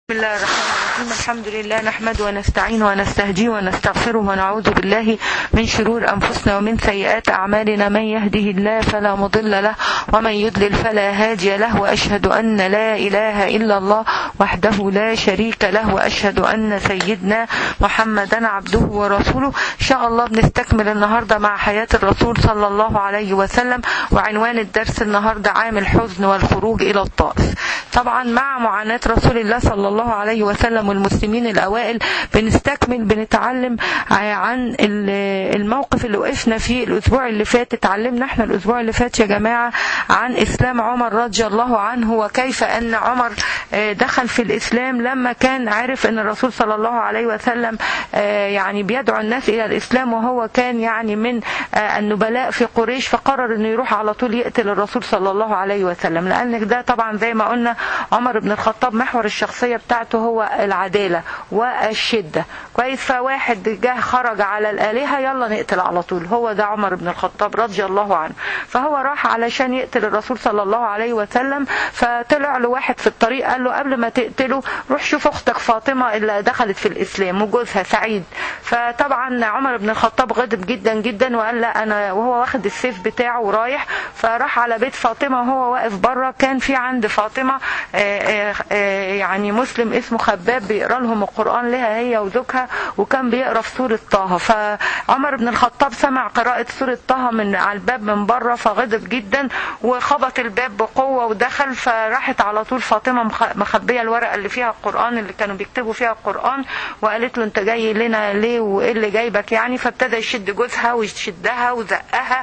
بسم الله الرحمن الرحيم الحمد لله نحمد ونستعين ونستهدي ونستغفره ونعوذ بالله من شرور أنفسنا ومن سيئات أعمالنا من يهده الله فلا مضل له ومن يضلل فلا هادي له وأشهد أن لا إله إلا الله وحده لا شريك له وأشهد أن سيدنا محمدا عبده ورسوله إن شاء الله بنستكمل النهاردة مع حياة الرسول صلى الله عليه وسلم وعنوان الدرس النهاردة عام الحزن والخروج إلى الطائف طبعا مع معاناة رسول الله صلى الله عليه وسلم والمسلمين الأوائل بنستكمل بنتعلم عن الموقف اللي وقفنا فيه الأسبوع اللي فات اتعلمنا احنا الأسبوع اللي فات يا جماعة عن إسلام عمر رضي الله عنه وكيف أن عمر دخل في الإسلام لما كان عارف أن الرسول صلى الله عليه وسلم يعني بيدعو الناس إلى الإسلام وهو كان يعني من النبلاء في قريش فقرر أنه يروح على طول يقتل الرسول صلى الله عليه وسلم لأن ده طبعا زي ما قلنا عمر بن الخطاب محور الشخصية بتاعته هو العدالة والشدة كويس فواحد جه خرج على الآلهة يلا نقتل على طول هو ده عمر بن الخطاب رضي الله عنه فهو راح علشان يقتل الرسول صلى الله عليه وسلم فطلع له واحد في الطريق قال له قبل ما تقتله روح شوف اختك فاطمة اللي دخلت في الإسلام وجوزها سعيد فطبعا عمر بن الخطاب غضب جدا جدا وقال لا أنا وهو واخد السيف بتاعه ورايح فراح على بيت فاطمة وهو واقف بره كان في عند فاطمة يعني مسلم اسمه خباب بيقرا لهم القرآن لها هي وزوجها وكان بيقرا في سورة طه فعمر بن الخطاب سمع قراءة سورة طه من على الباب من بره فغضب جدا وخبط الباب بقوة ودخل فراحت على طول فاطمة مخبية الورقة اللي فيها القرآن اللي كانوا بيكتبوا فيها القرآن وقالت له انت جاي لنا ليه وايه اللي جايبك يعني فابتدى يشد جوزها ويشدها وزقها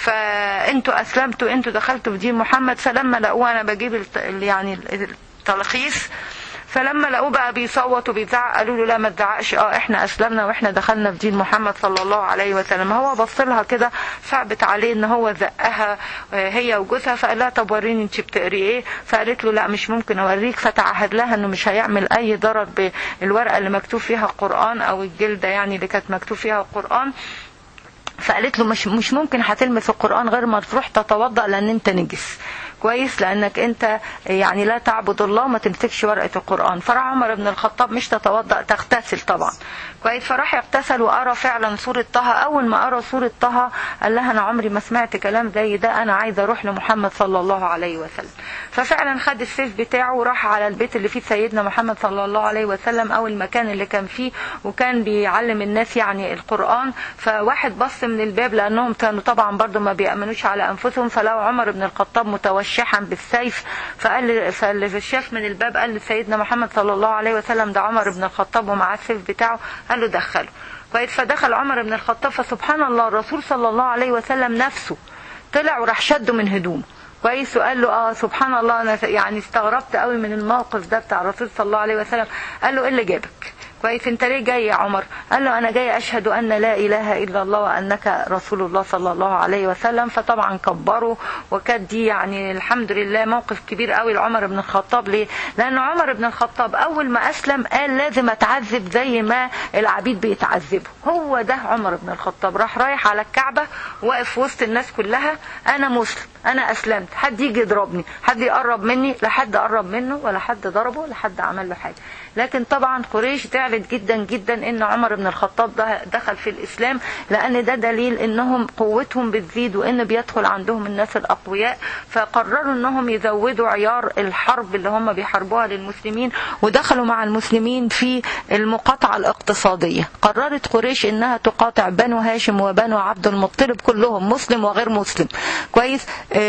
فانتوا اسلمتوا انتوا دخلتوا في دين محمد فلما لقوه انا بجيب يعني التلخيص فلما لقوه بقى بيصوت وبيزعق قالوا له لا ما تزعقش اه احنا اسلمنا واحنا دخلنا في دين محمد صلى الله عليه وسلم هو بص لها كده صعبت عليه ان هو زقها هي وجوزها فقال لها طب وريني انت بتقري ايه فقالت له لا مش ممكن اوريك فتعهد لها انه مش هيعمل اي ضرر بالورقه اللي مكتوب فيها القران او الجلده يعني اللي كانت مكتوب فيها القران فقالت له مش مش ممكن هتلمس القران غير ما تروح تتوضا لان انت نجس كويس لانك انت يعني لا تعبد الله ما تمسكش ورقه القران فراح عمر بن الخطاب مش تتوضا تغتسل طبعا كويس فراح يغتسل وقرا فعلا سوره طه اول ما قرا سوره طه قال لها انا عمري ما سمعت كلام زي ده انا عايزه اروح لمحمد صلى الله عليه وسلم ففعلا خد السيف بتاعه وراح على البيت اللي فيه سيدنا محمد صلى الله عليه وسلم او المكان اللي كان فيه وكان بيعلم الناس يعني القران فواحد بص من الباب لانهم كانوا طبعا برضو ما بيامنوش على انفسهم فلو عمر بن الخطاب متوشح مرشحا بالسيف فقال فاللي شاف من الباب قال لسيدنا محمد صلى الله عليه وسلم ده عمر بن الخطاب ومعاه السيف بتاعه قال له دخله كويس فدخل عمر بن الخطاب فسبحان الله الرسول صلى الله عليه وسلم نفسه طلع وراح شده من هدومه كويس وقال له اه سبحان الله انا يعني استغربت قوي من الموقف ده بتاع الرسول صلى الله عليه وسلم قال له ايه اللي جابك كويس انت ليه جاي يا عمر قال له انا جاي اشهد ان لا اله الا الله وانك رسول الله صلى الله عليه وسلم فطبعا كبروا وكانت دي يعني الحمد لله موقف كبير قوي لعمر بن الخطاب ليه لان عمر بن الخطاب اول ما اسلم قال لازم اتعذب زي ما العبيد بيتعذبوا هو ده عمر بن الخطاب راح رايح على الكعبه واقف في وسط الناس كلها انا مسلم انا اسلمت حد يجي يضربني حد يقرب مني لا حد قرب منه ولا حد ضربه ولا حد عمل له حاجه لكن طبعا قريش زعلت جدا جدا ان عمر بن الخطاب دخل في الاسلام لان ده دليل انهم قوتهم بتزيد وان بيدخل عندهم الناس الاقوياء فقرروا انهم يزودوا عيار الحرب اللي هم بيحاربوها للمسلمين ودخلوا مع المسلمين في المقاطعه الاقتصاديه قررت قريش انها تقاطع بنو هاشم وبنو عبد المطلب كلهم مسلم وغير مسلم كويس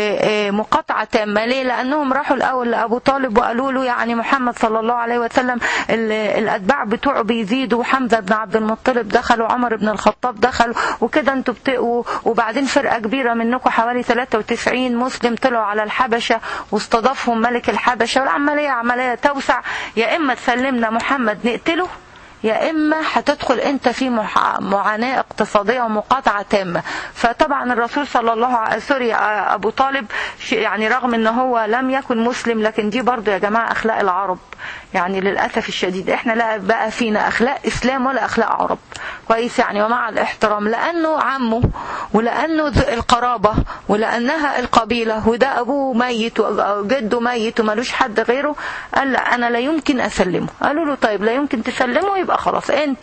مقاطعه تامه ليه لانهم راحوا الاول لابو طالب وقالوا له يعني محمد صلى الله عليه وسلم الاتباع بتوعه بيزيدوا وحمزه بن عبد المطلب دخلوا عمر بن الخطاب دخلوا وكده انتوا بتقوا وبعدين فرقه كبيره منكم حوالي 93 مسلم طلعوا على الحبشه واستضافهم ملك الحبشه والعمليه عمليه توسع يا اما تسلمنا محمد نقتله يا اما هتدخل انت في معاناه اقتصاديه ومقاطعه تامه فطبعا الرسول صلى الله عليه سوري ابو طالب يعني رغم ان هو لم يكن مسلم لكن دي برضه يا جماعه اخلاق العرب يعني للاسف الشديد احنا لا بقى فينا اخلاق اسلام ولا اخلاق عرب كويس يعني ومع الاحترام لانه عمه ولانه القرابه ولانها القبيله وده ابوه ميت وجده ميت ومالوش حد غيره قال لا انا لا يمكن اسلمه قالوا له طيب لا يمكن تسلمه يبقى خلاص انت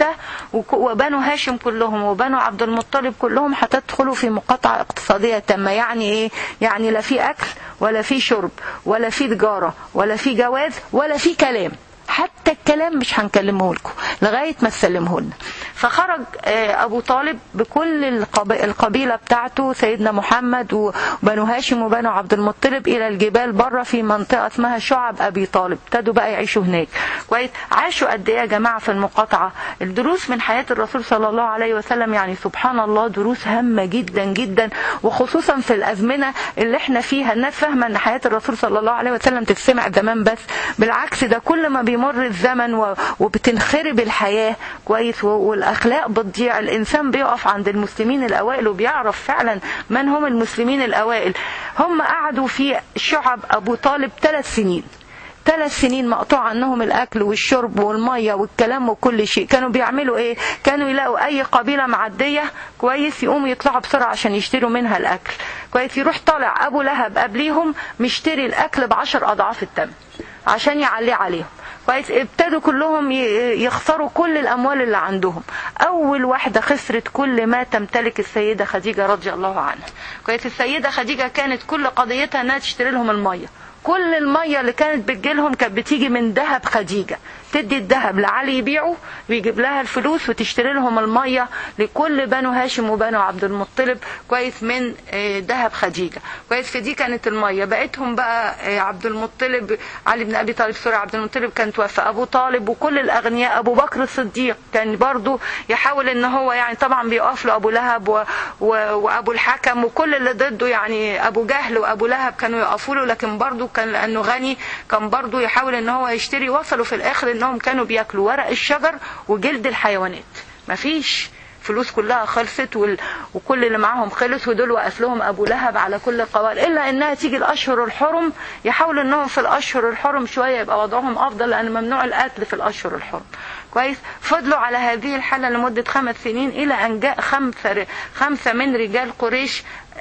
وبنو هاشم كلهم وبنو عبد المطلب كلهم هتدخلوا في مقاطعه اقتصاديه تامه يعني ايه يعني لا في اكل ولا في شرب ولا في تجاره ولا في جواز ولا في كلام حتى الكلام مش هنكلمه لكم لغايه ما تسلمه لنا فخرج ابو طالب بكل القبيله بتاعته سيدنا محمد وبنو هاشم وبنو عبد المطلب الى الجبال بره في منطقه اسمها شعب ابي طالب ابتدوا بقى يعيشوا هناك كويس عاشوا قد ايه يا جماعه في المقاطعه الدروس من حياه الرسول صلى الله عليه وسلم يعني سبحان الله دروس هامه جدا جدا وخصوصا في الازمنه اللي احنا فيها الناس فاهمه ان حياه الرسول صلى الله عليه وسلم تتسمع زمان بس بالعكس ده كل ما بيمر الزمن وبتنخرب الحياه كويس والاخلاق بتضيع الانسان بيقف عند المسلمين الاوائل وبيعرف فعلا من هم المسلمين الاوائل هم قعدوا في شعب ابو طالب ثلاث سنين ثلاث سنين مقطوع عنهم الاكل والشرب والميه والكلام وكل شيء كانوا بيعملوا ايه كانوا يلاقوا اي قبيله معديه كويس يقوموا يطلعوا بسرعه عشان يشتروا منها الاكل كويس يروح طالع ابو لهب قبليهم مشتري الاكل بعشر اضعاف الثمن عشان يعليه عليهم كويس ابتدوا كلهم يخسروا كل الاموال اللي عندهم اول واحده خسرت كل ما تمتلك السيده خديجه رضي الله عنها كويس السيده خديجه كانت كل قضيتها انها تشتري لهم الميه كل المية اللي كانت بتجيلهم كانت بتيجي من ذهب خديجة تدي الذهب لعلي يبيعه ويجيب لها الفلوس وتشتري لهم المية لكل بنو هاشم وبنو عبد المطلب كويس من ذهب خديجة كويس فدي كانت المية بقيتهم بقى عبد المطلب علي بن أبي طالب سوري عبد المطلب كان توفى أبو طالب وكل الأغنياء أبو بكر الصديق كان برضو يحاول إن هو يعني طبعا بيقف له أبو لهب و... و... وأبو الحكم وكل اللي ضده يعني أبو جهل وأبو لهب كانوا يقفوا له لكن برضو كان لأنه غني كان برضو يحاول إن هو يشتري وصلوا في الآخر انهم كانوا بياكلوا ورق الشجر وجلد الحيوانات مفيش فلوس كلها خلصت وال... وكل اللي معاهم خلص ودول وقف لهم ابو لهب على كل القوائل الا انها تيجي الاشهر الحرم يحاولوا انهم في الاشهر الحرم شويه يبقى وضعهم افضل لان ممنوع القتل في الاشهر الحرم كويس فضلوا على هذه الحالة لمدة خمس سنين إلى أن جاء خمسة خمسة من رجال قريش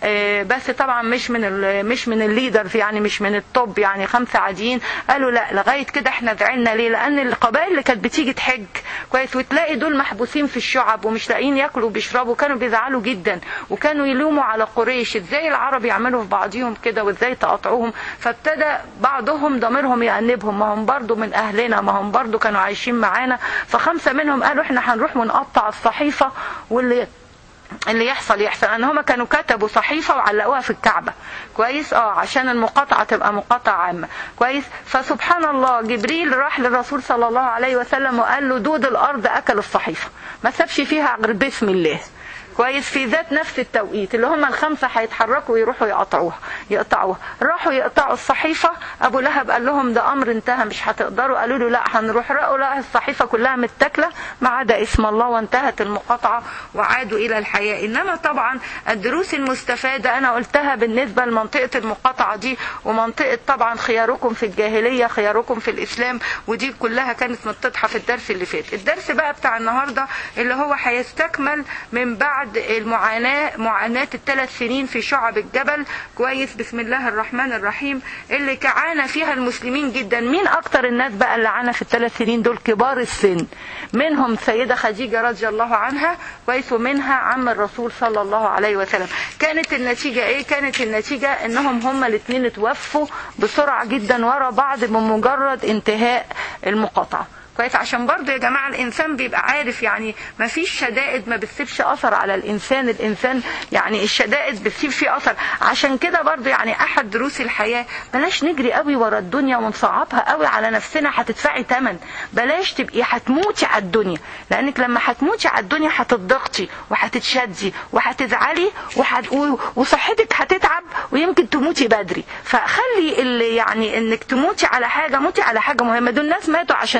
بس طبعا مش من مش من الليدرز يعني مش من التوب يعني خمسه عاديين قالوا لا لغايه كده احنا زعلنا ليه لان القبائل اللي كانت بتيجي تحج كويس وتلاقي دول محبوسين في الشعب ومش لاقيين ياكلوا وبيشربوا كانوا بيزعلوا جدا وكانوا يلوموا على قريش ازاي العرب يعملوا في بعضهم كده وازاي تقاطعوهم فابتدى بعضهم ضميرهم يأنبهم ما هم برضو من اهلنا ما هم برضو كانوا عايشين معانا فخمسه منهم قالوا احنا هنروح ونقطع الصحيفه واللي اللي يحصل يحصل ان هما كانوا كتبوا صحيفه وعلقوها في الكعبه كويس اه عشان المقاطعه تبقى مقاطعه عامه كويس فسبحان الله جبريل راح للرسول صلى الله عليه وسلم وقال له دود الارض اكل الصحيفه ما سابش فيها غير بسم الله كويس في ذات نفس التوقيت اللي هم الخمسة هيتحركوا ويروحوا يقطعوها يقطعوها راحوا يقطعوا الصحيفة أبو لهب قال لهم ده أمر انتهى مش هتقدروا قالوا له لا هنروح رأوا لا الصحيفة كلها متاكلة ما عدا اسم الله وانتهت المقاطعة وعادوا إلى الحياة إنما طبعا الدروس المستفادة أنا قلتها بالنسبة لمنطقة المقاطعة دي ومنطقة طبعا خياركم في الجاهلية خياركم في الإسلام ودي كلها كانت متضحة في الدرس اللي فات الدرس بقى بتاع النهاردة اللي هو هيستكمل من بعد بعد المعاناة معاناة الثلاث سنين في شعب الجبل كويس بسم الله الرحمن الرحيم اللي كعانى فيها المسلمين جدا مين أكتر الناس بقى اللي عانى في الثلاث سنين دول كبار السن منهم سيدة خديجة رضي الله عنها كويس ومنها عم الرسول صلى الله عليه وسلم كانت النتيجة ايه كانت النتيجة انهم هما الاثنين اتوفوا بسرعة جدا ورا بعض بمجرد انتهاء المقاطعة كويس عشان برضه يا جماعه الانسان بيبقى عارف يعني ما فيش شدائد ما بتسيبش اثر على الانسان الانسان يعني الشدائد بتسيب فيه اثر عشان كده برضه يعني احد دروس الحياه بلاش نجري قوي ورا الدنيا ونصعبها قوي على نفسنا هتدفعي ثمن بلاش تبقي هتموتي على الدنيا لانك لما هتموتي على الدنيا هتضغطي وهتتشدي وهتزعلي وحت... وصحتك هتتعب ويمكن تموتي بدري فخلي اللي يعني انك تموتي على حاجه موتي على حاجه مهمه دول الناس ماتوا عشان دينهم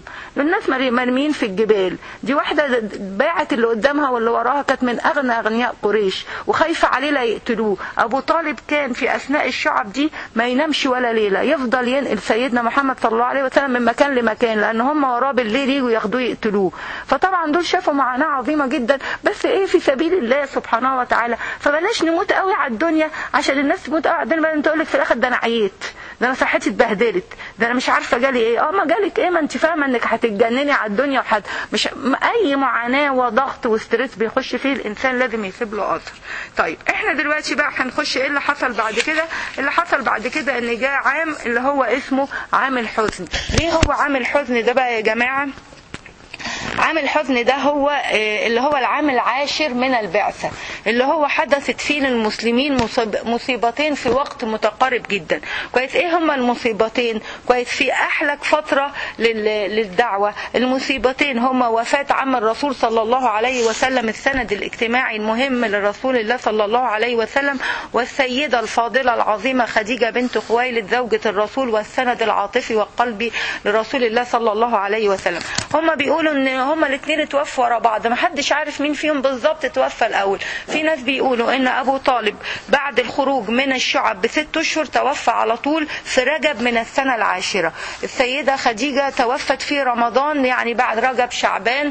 دول الناس مري- مرميين في الجبال دي واحده باعت اللي قدامها واللي وراها كانت من اغنى اغنياء قريش وخايفه عليه لا يقتلوه ابو طالب كان في اثناء الشعب دي ما ينامش ولا ليله يفضل ينقل سيدنا محمد صلى الله عليه وسلم من مكان لمكان لان هم وراه بالليل يجوا ياخدوه يقتلوه فطبعا دول شافوا معاناه عظيمه جدا بس ايه في سبيل الله سبحانه وتعالى فبلاش نموت قوي على الدنيا عشان الناس تموت قوي على الدنيا بعدين تقول لك في الاخر ده انا عييت ده انا صحتي اتبهدلت ده انا مش عارفه جالي ايه اه ما جالك ايه ما انت فاهمه انك هتتجنني على الدنيا وحد مش م- اي معاناه وضغط وستريس بيخش فيه الانسان لازم يسيب له اثر طيب احنا دلوقتي بقى هنخش ايه اللي حصل بعد كده اللي حصل بعد كده ان جاء عام اللي هو اسمه عام الحزن ليه هو عام الحزن ده بقى يا جماعه عام الحزن ده هو آه، اللي هو العام العاشر من البعثة اللي هو حدثت فيه للمسلمين مصيب- مصيبتين في وقت متقارب جدا كويس ايه هما المصيبتين كويس في احلك فترة لل- للدعوة المصيبتين هما وفاة عم الرسول صلى الله عليه وسلم السند الاجتماعي المهم لرسول الله صلى الله عليه وسلم والسيدة الفاضلة العظيمة خديجة بنت خويلد زوجة الرسول والسند العاطفي والقلبي لرسول الله صلى الله عليه وسلم هما بيقولوا ان هما الاثنين اتوفوا ورا بعض ما حدش عارف مين فيهم بالظبط توفى الاول في ناس بيقولوا ان ابو طالب بعد الخروج من الشعب بست اشهر توفى على طول في رجب من السنة العاشرة السيدة خديجة توفت في رمضان يعني بعد رجب شعبان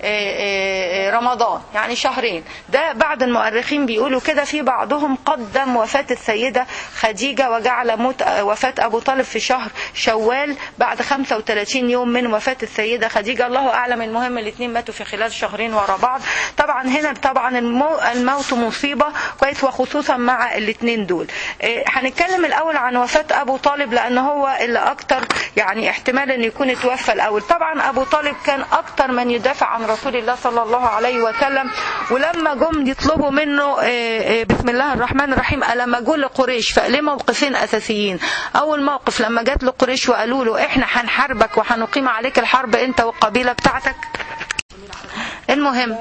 رمضان يعني شهرين ده بعض المؤرخين بيقولوا كده في بعضهم قدم وفاة السيدة خديجة وجعل موت وفاة أبو طالب في شهر شوال بعد 35 يوم من وفاة السيدة خديجة الله أعلم المهم الاثنين ماتوا في خلال شهرين ورا بعض طبعا هنا طبعا المو- الموت مصيبة كويس وخصوصا مع الاثنين دول إيه، هنتكلم الأول عن وفاة أبو طالب لأن هو اللي أكتر يعني احتمال أن يكون اتوفى الأول طبعا أبو طالب كان أكتر من يدافع عن رسول الله صلى الله عليه وسلم ولما جم يطلبوا منه إيه، إيه، بسم الله الرحمن الرحيم لما جوا لقريش فليه موقفين أساسيين أول موقف لما جات له قريش وقالوا له إحنا هنحاربك وهنقيم عليك الحرب أنت والقبيلة بتاعتك المهم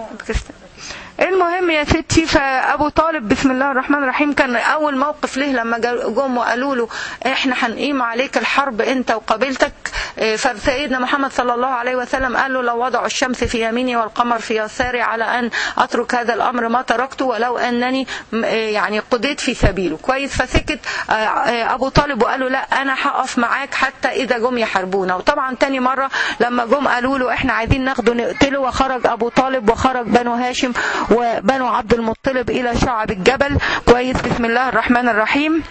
المهم يا ستي فابو طالب بسم الله الرحمن الرحيم كان اول موقف له لما جا- جم وقالوا له احنا هنقيم عليك الحرب انت وقبيلتك إيه، فسيدنا محمد صلى الله عليه وسلم قال له لو وضعوا الشمس في يميني والقمر في يساري على ان اترك هذا الامر ما تركته ولو انني م- إيه، يعني قضيت في سبيله كويس فسكت آه، آه، ابو طالب وقال له لا انا هقف معاك حتى اذا جم يحاربونا وطبعا تاني مره لما جم قالوا له احنا عايزين ناخده نقتله وخرج ابو طالب وخرج بنو هاشم وبنو عبد المطلب الى شعب الجبل كويس بسم الله الرحمن الرحيم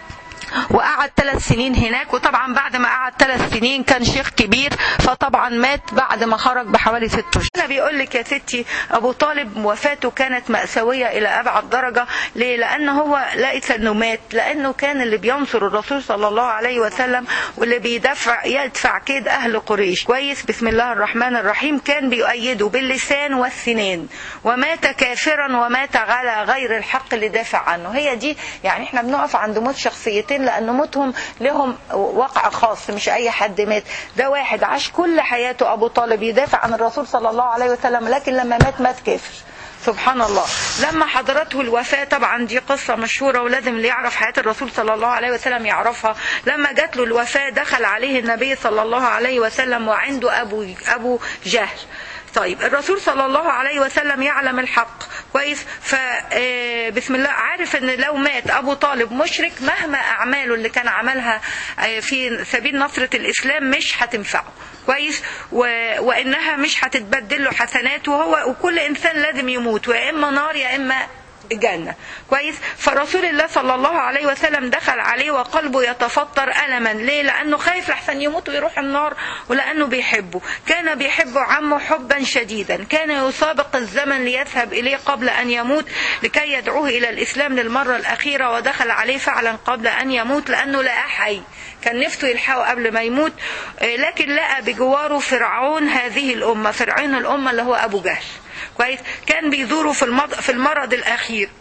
وقعد ثلاث سنين هناك وطبعا بعد ما قعد ثلاث سنين كان شيخ كبير فطبعا مات بعد ما خرج بحوالي ست اشهر انا بيقول لك يا ستي ابو طالب وفاته كانت مأساوية الى ابعد درجة ليه لان هو ليس انه مات لانه كان اللي بينصر الرسول صلى الله عليه وسلم واللي بيدفع يدفع كيد اهل قريش كويس بسم الله الرحمن الرحيم كان بيؤيده باللسان والسنان ومات كافرا ومات على غير الحق اللي دافع عنه هي دي يعني احنا بنقف عند موت شخصيتين لان موتهم لهم وقع خاص مش اي حد مات ده واحد عاش كل حياته ابو طالب يدافع عن الرسول صلى الله عليه وسلم لكن لما مات مات كافر سبحان الله لما حضرته الوفاة طبعا دي قصة مشهورة ولازم اللي يعرف حياة الرسول صلى الله عليه وسلم يعرفها لما جات له الوفاة دخل عليه النبي صلى الله عليه وسلم وعنده أبو, أبو جهل طيب الرسول صلى الله عليه وسلم يعلم الحق كويس ف آه، بسم الله عارف ان لو مات ابو طالب مشرك مهما اعماله اللي كان عملها آه، في سبيل نصرة الاسلام مش هتنفعه كويس و... وانها مش هتتبدل له حسنات وهو وكل انسان لازم يموت ويا اما نار يا اما الجنة كويس فرسول الله صلى الله عليه وسلم دخل عليه وقلبه يتفطر ألما ليه لأنه خايف لحسن يموت ويروح النار ولأنه بيحبه كان بيحب عمه حبا شديدا كان يسابق الزمن ليذهب إليه قبل أن يموت لكي يدعوه إلى الإسلام للمرة الأخيرة ودخل عليه فعلا قبل أن يموت لأنه لقاه حي كان نفسه يلحقه قبل ما يموت آه، لكن لقى بجواره فرعون هذه الأمة فرعون الأمة اللي هو أبو جهل كويس كان بيزوره في المض... في المرض الاخير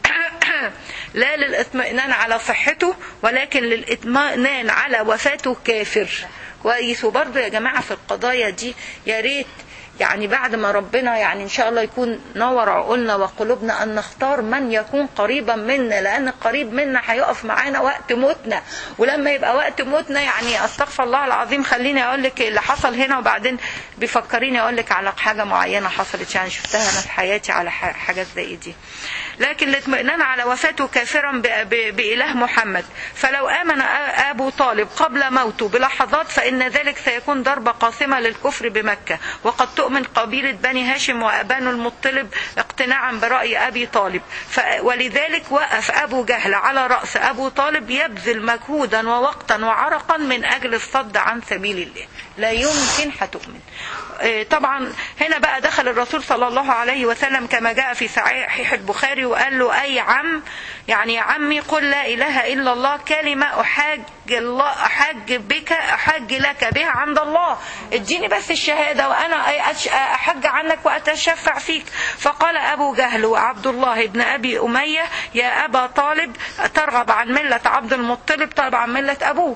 لا للاطمئنان على صحته ولكن للاطمئنان على وفاته كافر كويس وبرضه يا جماعه في القضايا دي يا ريت يعني بعد ما ربنا يعني ان شاء الله يكون نور عقولنا وقلوبنا ان نختار من يكون قريبا منا لان القريب منا هيقف معانا وقت موتنا ولما يبقى وقت موتنا يعني استغفر الله العظيم خليني اقول لك اللي حصل هنا وبعدين بيفكريني اقول لك على حاجه معينه حصلت يعني شفتها انا في حياتي على حاجات زي دي لكن الاطمئنان على وفاته كافرا بإله محمد فلو آمن أبو طالب قبل موته بلحظات فإن ذلك سيكون ضربة قاصمة للكفر بمكة وقد تؤمن قبيلة بني هاشم وأبان المطلب اقتناعا برأي أبي طالب ولذلك وقف أبو جهل على رأس أبو طالب يبذل مجهودا ووقتا وعرقا من أجل الصد عن سبيل الله لا يمكن هتؤمن طبعا هنا بقى دخل الرسول صلى الله عليه وسلم كما جاء في صحيح البخاري وقال له أي عم يعني يا عمي قل لا إله إلا الله كلمة أحاج الله أحاج بك أحاج لك بها عند الله اديني بس الشهادة وأنا أحج عنك وأتشفع فيك فقال أبو جهل وعبد الله بن أبي أمية يا أبا طالب ترغب عن ملة عبد المطلب ترغب عن ملة أبوه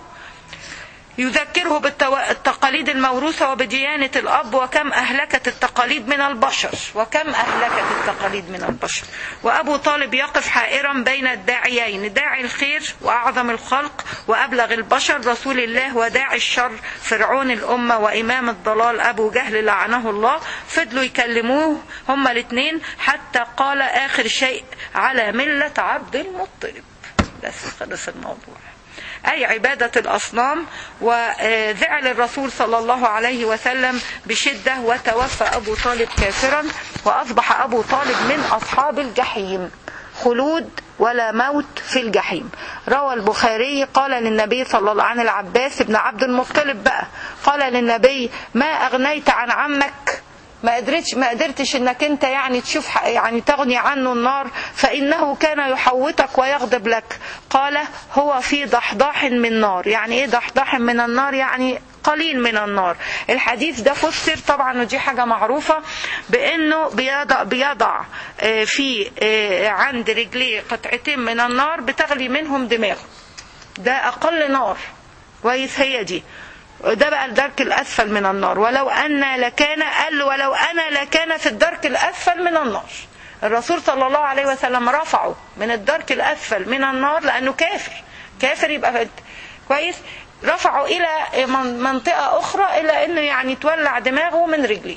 يذكره بالتقاليد الموروثة وبديانة الأب وكم أهلكت التقاليد من البشر وكم أهلكت التقاليد من البشر وأبو طالب يقف حائرا بين الداعيين داعي الخير وأعظم الخلق وأبلغ البشر رسول الله وداعي الشر فرعون الأمة وإمام الضلال أبو جهل لعنه الله فضلوا يكلموه هما الاثنين حتى قال آخر شيء على ملة عبد المطلب بس خلص الموضوع أي عبادة الأصنام وذعل الرسول صلى الله عليه وسلم بشدة وتوفى أبو طالب كافرا وأصبح أبو طالب من أصحاب الجحيم خلود ولا موت في الجحيم روى البخاري قال للنبي صلى الله عليه وسلم العباس بن عبد المطلب بقى قال للنبي ما أغنيت عن عمك ما قدرتش ما قدرتش انك انت يعني تشوف يعني تغني عنه النار فانه كان يحوطك ويغضب لك قال هو في ضحضاح من نار يعني ايه ضحضاح من النار يعني قليل من النار الحديث ده فسر طبعا ودي حاجة معروفة بانه بيضع, بيضع في عند رجليه قطعتين من النار بتغلي منهم دماغه ده اقل نار كويس هي دي ده بقى الدرك الأسفل من النار ولو أن لكان قال ولو أنا لكان في الدرك الأسفل من النار الرسول صلى الله عليه وسلم رفعه من الدرك الأسفل من النار لأنه كافر كافر يبقى كويس رفعه إلى منطقة أخرى إلى أنه يعني تولع دماغه من رجليه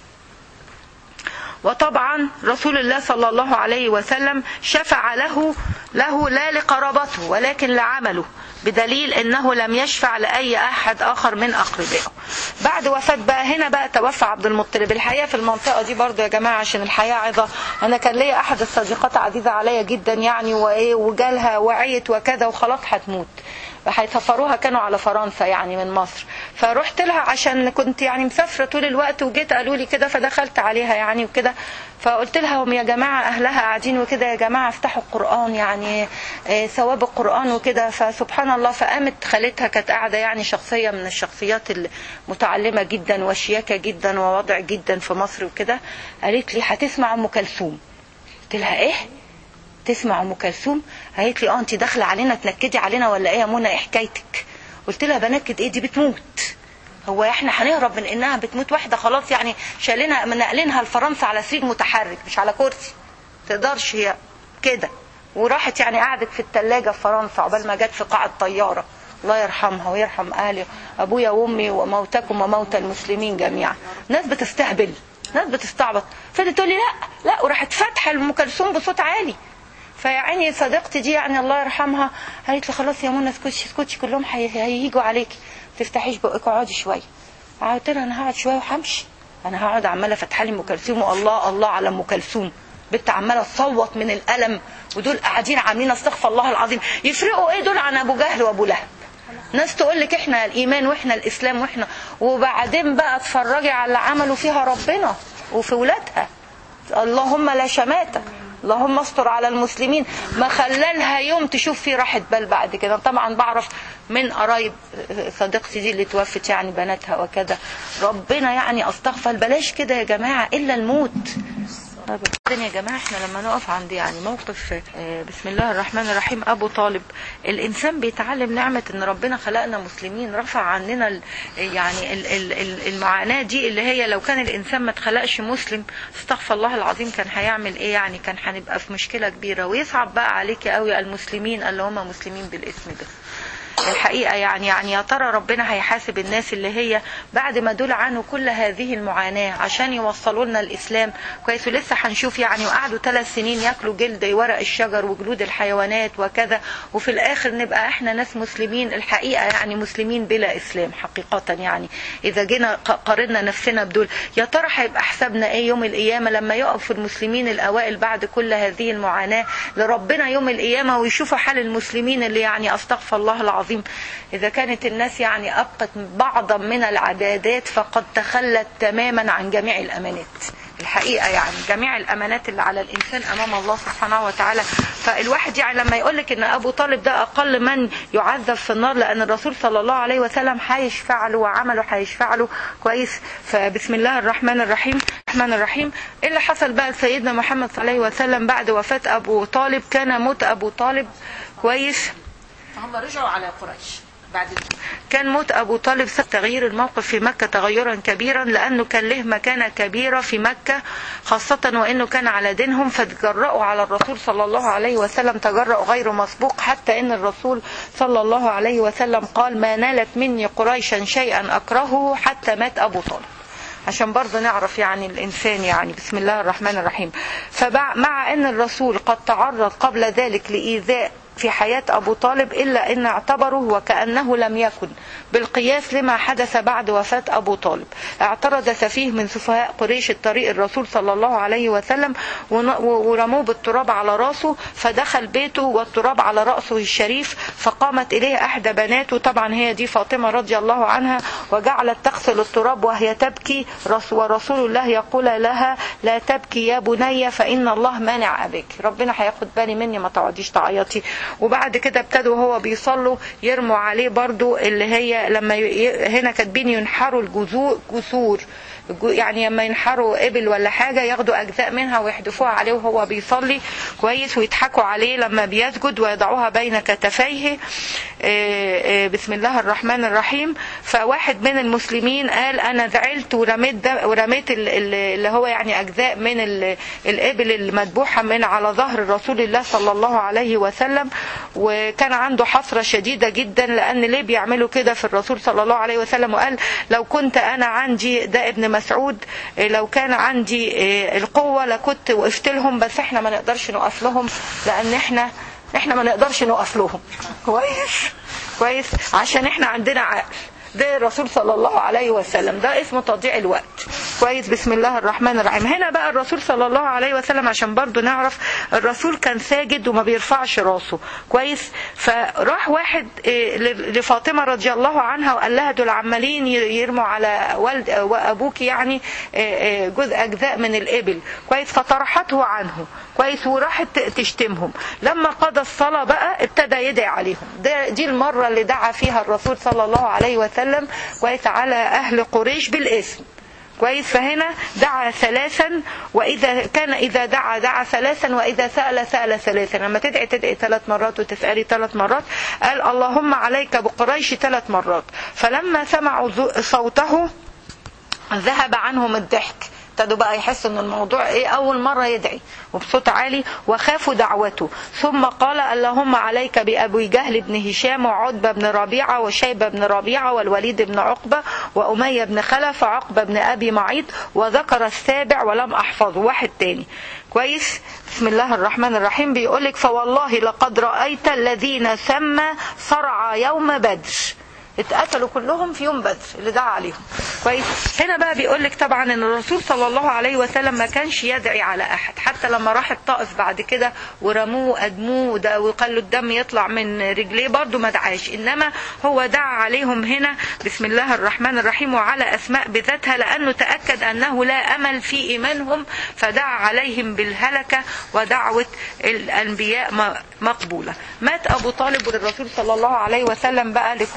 وطبعا رسول الله صلى الله عليه وسلم شفع له له لا لقرابته ولكن لعمله بدليل انه لم يشفع لاي احد اخر من اقربائه بعد وفاه بقى هنا بقى توفى عبد المطلب الحقيقه في المنطقه دي برضو يا جماعه عشان الحياه عظه انا كان ليا احد الصديقات عزيزه عليا جدا يعني وايه وجالها وعيت وكذا وخلاص هتموت هيسفروها كانوا على فرنسا يعني من مصر فرحت لها عشان كنت يعني مسافره طول الوقت وجيت قالوا لي كده فدخلت عليها يعني وكده فقلت لها هم يا جماعه اهلها قاعدين وكده يا جماعه افتحوا القران يعني ثواب القران وكده فسبحان الله فقامت خالتها كانت قاعده يعني شخصيه من الشخصيات المتعلمه جدا وشياكه جدا ووضع جدا في مصر وكده قالت لي هتسمع ام كلثوم قلت لها ايه تسمع ام كلثوم قالت لي اه انت داخله علينا تنكدي علينا ولا ايه يا منى ايه حكايتك قلت لها بنكد ايه دي بتموت هو احنا هنهرب من انها بتموت واحده خلاص يعني شالينها نقلينها لفرنسا على سرير متحرك مش على كرسي تقدرش هي كده وراحت يعني قعدت في الثلاجه في فرنسا عقبال ما جت في قاع الطياره الله يرحمها ويرحم اهلي ابويا وامي وموتكم وموتى المسلمين جميعا ناس بتستهبل ناس بتستعبط فضلت تقول لي لا لا وراحت فاتحه ام كلثوم بصوت عالي فيا عيني صديقتي دي يعني الله يرحمها قالت لي خلاص يا منى اسكتي اسكتي كلهم هيجوا عليكي ما تفتحيش بقك اقعدي شويه قلت لها انا هقعد شويه وهمشي انا هقعد عماله فاتحه لي ام كلثوم والله الله على ام كلثوم بنت عماله تصوت من الالم ودول قاعدين عاملين استغفر الله العظيم يفرقوا ايه دول عن ابو جهل وابو لهب ناس تقول لك احنا الايمان واحنا الاسلام واحنا وبعدين بقى اتفرجي على اللي عملوا فيها ربنا وفي ولادها اللهم لا شماته اللهم استر على المسلمين ما خلالها يوم تشوف فيه راحة بال بعد كده طبعا بعرف من قرايب صديقتي دي اللي توفت يعني بناتها وكذا ربنا يعني استغفر بلاش كده يا جماعة الا الموت ابدا يا جماعه احنا لما نقف عند يعني موقف آه، بسم الله الرحمن الرحيم ابو طالب الانسان بيتعلم نعمه ان ربنا خلقنا مسلمين رفع عننا ال- يعني ال- ال- ال- المعاناه دي اللي هي لو كان الانسان ما اتخلقش مسلم استغفر الله العظيم كان هيعمل ايه يعني كان هنبقى في مشكله كبيره ويصعب بقى عليك قوي المسلمين اللي هم مسلمين بالاسم ده الحقيقة يعني يعني يا ترى ربنا هيحاسب الناس اللي هي بعد ما دول عنوا كل هذه المعاناة عشان يوصلوا لنا الإسلام كويس ولسه هنشوف يعني وقعدوا ثلاث سنين ياكلوا جلد ورق الشجر وجلود الحيوانات وكذا وفي الآخر نبقى احنا ناس مسلمين الحقيقة يعني مسلمين بلا إسلام حقيقة يعني إذا جينا ق- قارنا نفسنا بدول يا ترى هيبقى حسابنا إيه يوم القيامة لما يقف المسلمين الأوائل بعد كل هذه المعاناة لربنا يوم القيامة ويشوفوا حال المسلمين اللي يعني أستغفر الله العظيم إذا كانت الناس يعني أبقت بعضا من العبادات فقد تخلت تماما عن جميع الأمانات الحقيقة يعني جميع الأمانات اللي على الإنسان أمام الله سبحانه وتعالى فالواحد يعني لما يقول لك إن أبو طالب ده أقل من يعذب في النار لأن الرسول صلى الله عليه وسلم هيشفع له وعمله هيشفع له كويس فبسم الله الرحمن الرحيم الرحمن الرحيم إيه اللي حصل بقى لسيدنا محمد صلى الله عليه وسلم بعد وفاة أبو طالب كان موت أبو طالب كويس فهم رجعوا على قريش بعد كان موت أبو طالب سبب تغيير الموقف في مكة تغيرا كبيرا لأنه كان له مكانة كبيرة في مكة خاصة وأنه كان على دينهم فتجرأوا على الرسول صلى الله عليه وسلم تجرأ غير مسبوق حتى أن الرسول صلى الله عليه وسلم قال ما نالت مني قريشا شيئا أكرهه حتى مات أبو طالب عشان برضه نعرف يعني الإنسان يعني بسم الله الرحمن الرحيم فمع أن الرسول قد تعرض قبل ذلك لإيذاء في حياة أبو طالب إلا أن اعتبره وكأنه لم يكن بالقياس لما حدث بعد وفاة أبو طالب اعترض سفيه من سفهاء قريش الطريق الرسول صلى الله عليه وسلم ون- ورموه بالتراب على راسه فدخل بيته والتراب على رأسه الشريف فقامت إليه أحدى بناته طبعا هي دي فاطمة رضي الله عنها وجعلت تغسل التراب وهي تبكي رس- ورسول الله يقول لها لا تبكي يا بني فإن الله مانع أبيك ربنا هياخد بالي مني ما تقعديش تعيطي وبعد كده ابتدوا هو بيصلوا يرموا عليه برضو اللي هي لما ي... هنا كاتبين ينحروا الجذور جسور الجو- يعني لما ينحروا ابل ولا حاجه ياخدوا اجزاء منها ويحدفوها عليه وهو بيصلي كويس ويضحكوا عليه لما بيسجد ويضعوها بين كتفيه آه، آه، بسم الله الرحمن الرحيم فواحد من المسلمين قال انا زعلت ورميت ده ورميت ال- ال- اللي هو يعني اجزاء من ال- الابل المذبوحه من على ظهر رسول الله صلى الله عليه وسلم وكان عنده حسره شديده جدا لان ليه بيعملوا كده في الرسول صلى الله عليه وسلم وقال لو كنت انا عندي ده ابن مسعود إيه، لو كان عندي إيه، القوه لكنت وقفت لهم بس احنا ما نقدرش نقف لهم لان احنا احنا ما نقدرش نقف لهم كويس كويس عشان احنا عندنا عقل ده الرسول صلى الله عليه وسلم ده اسمه تضييع الوقت كويس بسم الله الرحمن الرحيم هنا بقى الرسول صلى الله عليه وسلم عشان برضو نعرف الرسول كان ساجد وما بيرفعش راسه كويس فراح واحد إيه، ل- لفاطمة رضي الله عنها وقال لها دول عمالين ي- يرموا على والد وابوك يعني إيه، إيه، جزء اجزاء من الابل كويس فطرحته عنه كويس وراحت ت- تشتمهم لما قضى الصلاة بقى ابتدى يدعي عليهم ده دي المرة اللي دعا فيها الرسول صلى الله عليه وسلم كويس على أهل قريش بالاسم كويس فهنا دعا ثلاثا واذا كان اذا دعا دعا ثلاثا واذا سال سال ثلاثا لما تدعي تدعي ثلاث مرات وتسالي ثلاث مرات قال اللهم عليك بقريش ثلاث مرات فلما سمعوا ذو- صوته ذهب عنهم الضحك ابتدوا بقى يحسوا ان الموضوع ايه اول مره يدعي وبصوت عالي وخافوا دعوته ثم قال اللهم عليك بابي جهل بن هشام وعتبه بن ربيعه وشيبه بن ربيعه والوليد بن عقبه واميه بن خلف وعقبه بن ابي معيط وذكر السابع ولم احفظه واحد تاني كويس بسم الله الرحمن الرحيم بيقولك فوالله لقد رايت الذين سمى صرع يوم بدر اتقتلوا كلهم في يوم بدر اللي دعا عليهم كويس هنا بقى بيقول لك طبعا ان الرسول صلى الله عليه وسلم ما كانش يدعي على احد حتى لما راح الطائف بعد كده ورموه وادموه وده- وقالوا الدم يطلع من رجليه برضه ما دعاش انما هو دعا عليهم هنا بسم الله الرحمن الرحيم وعلى اسماء بذاتها لانه تاكد انه لا امل في ايمانهم فدعا عليهم بالهلكه ودعوه الانبياء م- مقبوله مات ابو طالب والرسول صلى الله عليه وسلم بقى لكل هذا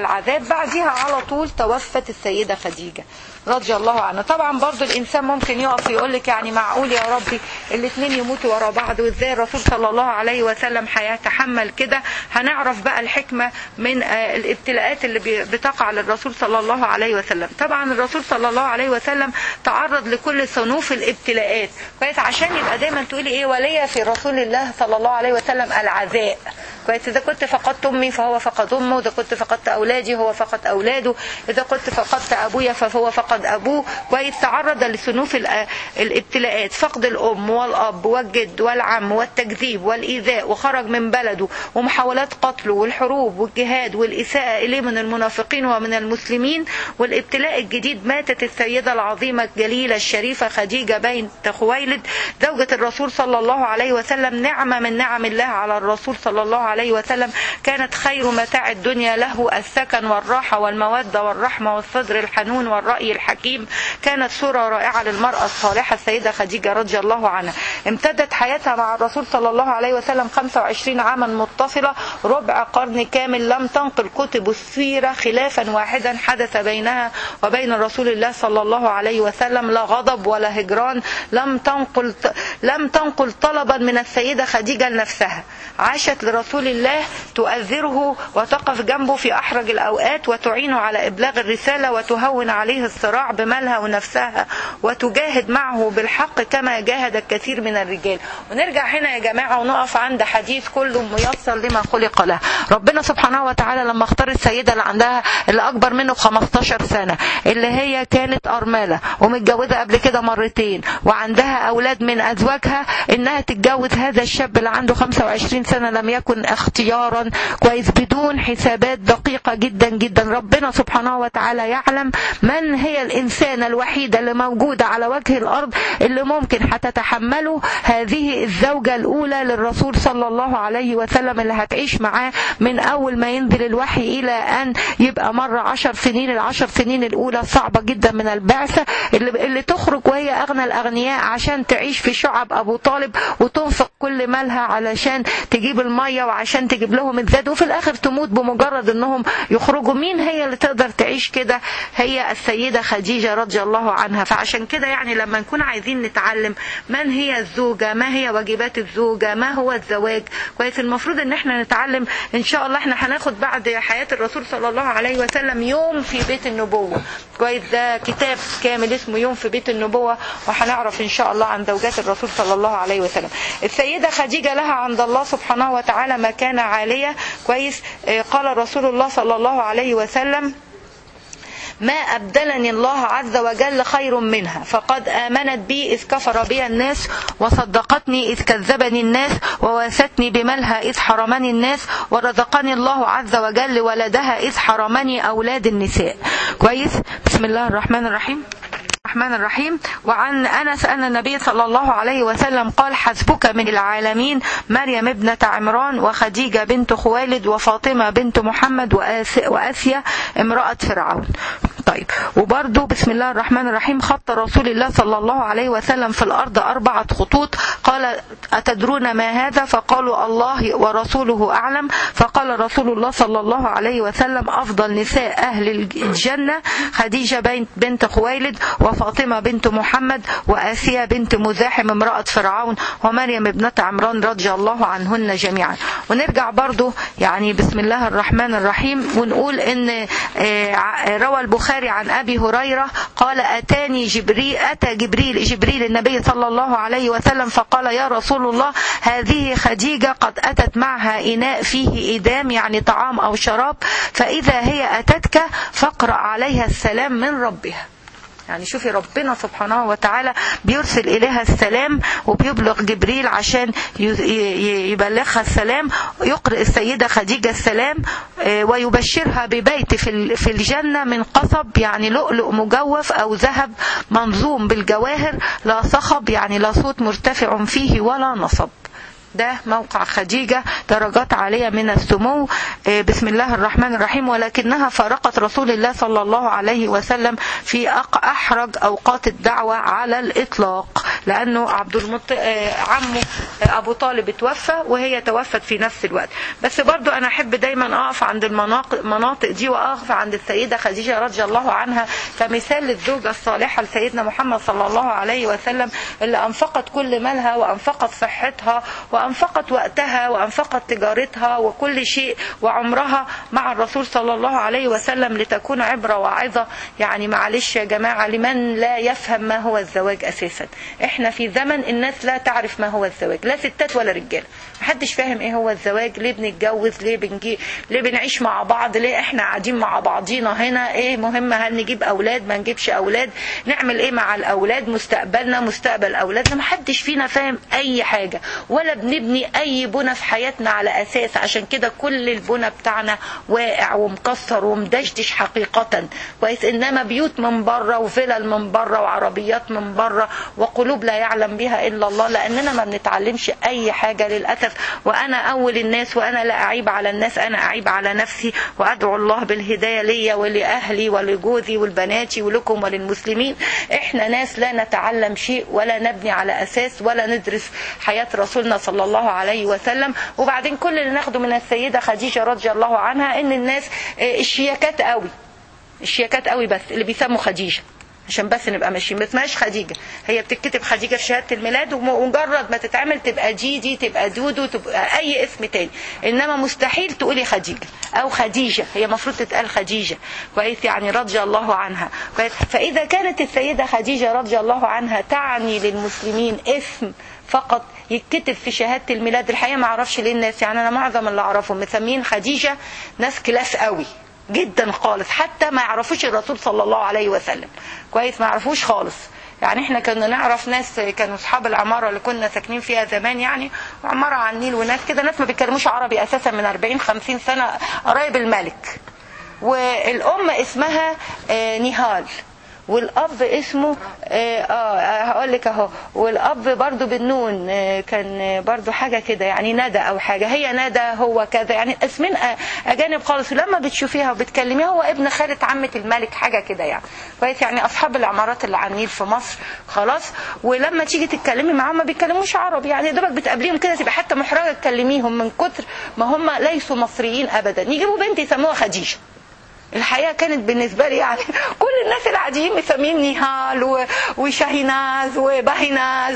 العذاب بعدها على طول توفت السيدة خديجة رضي الله عنها طبعا برضو الانسان ممكن يقف يقول لك يعني معقول يا ربي الاثنين يموتوا ورا بعض وازاي الرسول صلى الله عليه وسلم هيتحمل كده هنعرف بقى الحكمه من آه، الابتلاءات اللي بي- بتقع للرسول صلى الله عليه وسلم طبعا الرسول صلى الله عليه وسلم تعرض لكل صنوف الابتلاءات كويس عشان يبقى دايما تقولي ايه وليا في رسول الله صلى الله عليه وسلم العزاء كويس اذا كنت فقدت امي فهو فقد امه اذا كنت فقدت اولادي هو فقد اولاده اذا كنت فقدت ابويا فهو فقد ابوه كويس تعرض لصنوف الأ- الابتلاءات فقد الام والاب والجد والعم والتكذيب والايذاء وخرج من بلده ومحاولات قتله والحروب والجهاد والاساءه اليه من المنافقين ومن المسلمين والابتلاء الجديد ماتت السيده العظيمه الجليله الشريفه خديجه بنت خويلد زوجة الرسول صلى الله عليه وسلم نعمة من نعم الله على الرسول صلى الله عليه وسلم كانت خير متاع الدنيا له السكن والراحة والمودة والرحمة والصدر الحنون والرأي الحكيم كانت صورة رائعة للمرأة الصالحة السيدة خديجة رضي الله عنها امتدت حياتها مع الرسول صلى الله عليه وسلم 25 عاما متصلة ربع قرن كامل لم تنقل كتب السيرة خلافا واحدا حدث بينها وبين رسول الله صلى الله عليه وسلم لا غضب ولا هجران لم تنقل لم تنقل طلبا من السيدة خديجة لنفسها عاشت لرسول الله تؤذره وتقف جنبه في أحرج الأوقات وتعينه على إبلاغ الرسالة وتهون عليه الصراع بمالها ونفسها وتجاهد معه بالحق كما جاهد الكثير من الرجال ونرجع هنا يا جماعة ونقف عند حديث كل ميسر لما خلق له ربنا سبحانه وتعالى لما اختار السيدة اللي عندها اللي أكبر منه ب 15 سنة اللي هي كانت أرملة ومتجوزة قبل كده مرتين وعندها أولاد من أزواجها إنها تتجوز هذا الشاب اللي عنده 25 سنة لم يكن اختيارا كويس بدون حسابات دقيقة جدا جدا ربنا سبحانه وتعالى يعلم من هي الإنسانة الوحيدة اللي موجودة على وجه الأرض اللي ممكن هتتحمله هذه الزوجة الأولى للرسول صلى الله عليه وسلم اللي هتعيش معاه من أول ما ينزل الوحي إلى أن يبقى مرة عشر سنين العشر سنين الأولى صعبة جدا من البعثة اللي, اللي تخرج وهي أغنى الأغنياء عشان تعيش في شعب أبو طالب وتنفق كل مالها علشان تجيب المية وعشان تجيب لهم الزاد وفي الآخر تموت بمجرد أنهم يخرجوا مين هي اللي تقدر تعيش كده هي السيدة خديجة رضي الله عنها فعشان كده يعني لما نكون عايزين نتعلم من هي الزوجة ما هي واجبات الزوجة ما هو الزواج كويس المفروض ان احنا نتعلم ان شاء الله احنا هناخد بعد حياة الرسول صلى الله عليه وسلم يوم في بيت النبوة كويس ده كتاب كامل اسمه يوم في بيت النبوة وهنعرف ان شاء الله عن زوجات الرسول صلى الله عليه وسلم السيدة خديجة لها عند الله سبحانه وتعالى مكانة عالية كويس آه، قال رسول الله صلى الله عليه وسلم ما أبدلني الله عز وجل خير منها فقد آمنت بي إذ كفر بي الناس وصدقتني إذ كذبني الناس وواستني بمالها إذ حرمني الناس ورزقني الله عز وجل ولدها إذ حرمني أولاد النساء كويس بسم الله الرحمن الرحيم الرحمن الرحيم وعن أنس أن النبي صلى الله عليه وسلم قال حسبك من العالمين مريم ابنة عمران وخديجة بنت خوالد وفاطمة بنت محمد وآس- وآسيا امرأة فرعون طيب وبرضو بسم الله الرحمن الرحيم خط رسول الله صلى الله عليه وسلم في الأرض أربعة خطوط قال أتدرون ما هذا فقالوا الله ورسوله أعلم فقال رسول الله صلى الله عليه وسلم أفضل نساء أهل الجنة خديجة بنت بنت خويلد وفاطمة بنت محمد وآسيا بنت مزاحم امرأة فرعون ومريم ابنة عمران رضي الله عنهن جميعا ونرجع برضو يعني بسم الله الرحمن الرحيم ونقول ان آه، ع- روى البخاري عن ابي هريره قال اتاني جبريل اتى جبريل جبريل النبي صلى الله عليه وسلم فقال يا رسول الله هذه خديجه قد اتت معها اناء فيه ادام يعني طعام او شراب فاذا هي اتتك فاقرا عليها السلام من ربها يعني شوفي ربنا سبحانه وتعالى بيرسل إليها السلام وبيبلغ جبريل عشان ي- ي- يبلغها السلام يقرأ السيدة خديجة السلام آه، ويبشرها ببيت في ال- في الجنة من قصب يعني لؤلؤ مجوف أو ذهب منظوم بالجواهر لا صخب يعني لا صوت مرتفع فيه ولا نصب ده موقع خديجة درجات عالية من السمو آه، بسم الله الرحمن الرحيم ولكنها فارقت رسول الله صلى الله عليه وسلم في أق- أحرج أوقات الدعوة على الإطلاق لانه عبد المط... آه، عمه آه، ابو طالب اتوفى وهي توفت في نفس الوقت بس برضو انا احب دايما اقف عند المناطق المناطق دي واقف عند السيده خديجه رضي الله عنها كمثال للزوجه الصالحه لسيدنا محمد صلى الله عليه وسلم اللي انفقت كل مالها وانفقت صحتها وانفقت وقتها وانفقت تجارتها وكل شيء وعمرها مع الرسول صلى الله عليه وسلم لتكون عبره واعظه يعني معلش يا جماعه لمن لا يفهم ما هو الزواج اساسا احنا في زمن الناس لا تعرف ما هو الزواج لا ستات ولا رجاله محدش فاهم ايه هو الزواج ليه بنتجوز ليه بنجي ليه بنعيش مع بعض ليه احنا قاعدين مع بعضينا هنا ايه مهم هل نجيب اولاد ما نجيبش اولاد نعمل ايه مع الاولاد مستقبلنا مستقبل اولادنا محدش فينا فاهم اي حاجه ولا بنبني اي بنى في حياتنا على اساس عشان كده كل البنى بتاعنا واقع ومكسر ومدشدش حقيقه كويس انما بيوت من بره وفلل من بره وعربيات من بره وقلوب لا يعلم بها الا الله لاننا ما بنتعلمش اي حاجه للاسف وانا اول الناس وانا لا اعيب على الناس انا اعيب على نفسي وادعو الله بالهدايه ليا ولاهلي ولجوزي ولبناتي ولكم وللمسلمين احنا ناس لا نتعلم شيء ولا نبني على اساس ولا ندرس حياه رسولنا صلى الله عليه وسلم وبعدين كل اللي ناخده من السيده خديجه رضي الله عنها ان الناس آه، الشياكات قوي الشياكات قوي بس اللي بيسموا خديجه عشان بس نبقى ماشيين ما اسمهاش خديجه هي بتتكتب خديجه في شهاده الميلاد ومجرد ما تتعمل تبقى جيجي تبقى دودو تبقى اي اسم تاني انما مستحيل تقولي خديجه او خديجه هي المفروض تتقال خديجه كويس يعني رضي الله عنها كويس فاذا كانت السيده خديجه رضي الله عنها تعني للمسلمين اسم فقط يتكتب في شهاده الميلاد الحقيقه ما اعرفش ليه الناس يعني انا معظم اللي اعرفهم مسمين خديجه ناس كلاس قوي جدا خالص حتى ما يعرفوش الرسول صلى الله عليه وسلم كويس ما يعرفوش خالص يعني احنا كنا نعرف ناس كانوا اصحاب العماره اللي كنا ساكنين فيها زمان يعني عماره على النيل وناس كده ناس ما بيتكلموش عربي اساسا من 40 50 سنه قرايب الملك والام اسمها آه، نهال والاب اسمه اه, آه هقول لك اهو والاب برضو بالنون آه كان آه، برضو حاجه كده يعني ندى او حاجه هي ندى هو كذا يعني اسمين آه، اجانب خالص ولما بتشوفيها وبتكلميها هو ابن خالة عمة الملك حاجه كده يعني كويس يعني اصحاب العمارات اللي على النيل في مصر خلاص ولما تيجي تتكلمي معاهم ما بيتكلموش عربي يعني يا دوبك بتقابليهم كده تبقى حتى محرجه تكلميهم من كتر ما هم ليسوا مصريين ابدا يجيبوا بنت يسموها خديجه الحقيقه كانت بالنسبه لي يعني كل الناس العاديين مسمين نهال و- وشاهيناز وباهيناز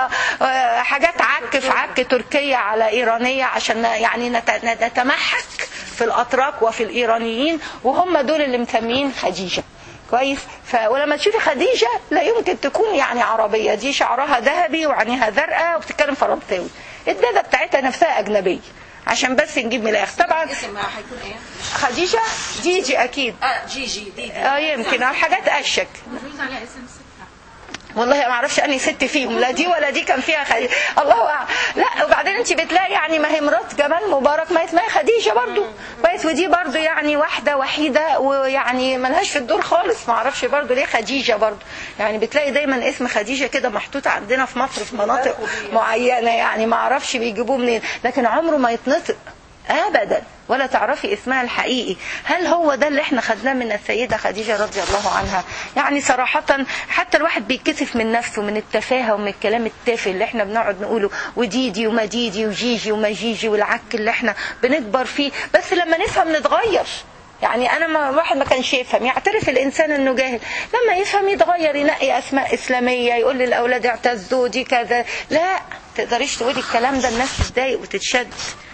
وحاجات عك في عك تركيه على ايرانيه عشان يعني نت- نتمحك في الاتراك وفي الايرانيين وهم دول اللي مسمين خديجه كويس ف... ولما تشوفي خديجه لا يمكن تكون يعني عربيه دي شعرها ذهبي وعينيها زرقاء وبتتكلم فرنساوي الداده بتاعتها نفسها اجنبيه عشان بس نجيب من الاخر طبعا الاسم هيكون ايه؟ خديجه جيجي اكيد اه جيجي دي دي اه يمكن او حاجات اشك مفروض عليها اسم ستة والله ما اعرفش اني ست فيهم لا دي ولا دي كان فيها خديجه الله أعلم. لا وبعدين انت بتلاقي يعني ما هي مرات جمال مبارك ما اسمها خديجه برضو كويس ودي برضو يعني واحده وحيده ويعني ملهاش في الدور خالص ما اعرفش برضو ليه خديجه برضو يعني بتلاقي دايما اسم خديجه كده محطوط عندنا في مصر في مناطق معينه يعني ما اعرفش بيجيبوه منين لكن عمره ما يتنطق ابدا ولا تعرفي اسمها الحقيقي هل هو ده اللي احنا خدناه من السيده خديجه رضي الله عنها يعني صراحه حتى الواحد بيتكسف من نفسه من التفاهه ومن الكلام التافه اللي احنا بنقعد نقوله وديدي ومديدي وجيجي ومجيجي والعك اللي احنا بنكبر فيه بس لما نفهم نتغير يعني انا ما واحد ما كانش يفهم يعترف الانسان انه جاهل لما يفهم يتغير ينقي اسماء اسلاميه يقول للاولاد اعتزوا دي كذا لا تقدريش تقولي الكلام ده الناس تتضايق وتتشد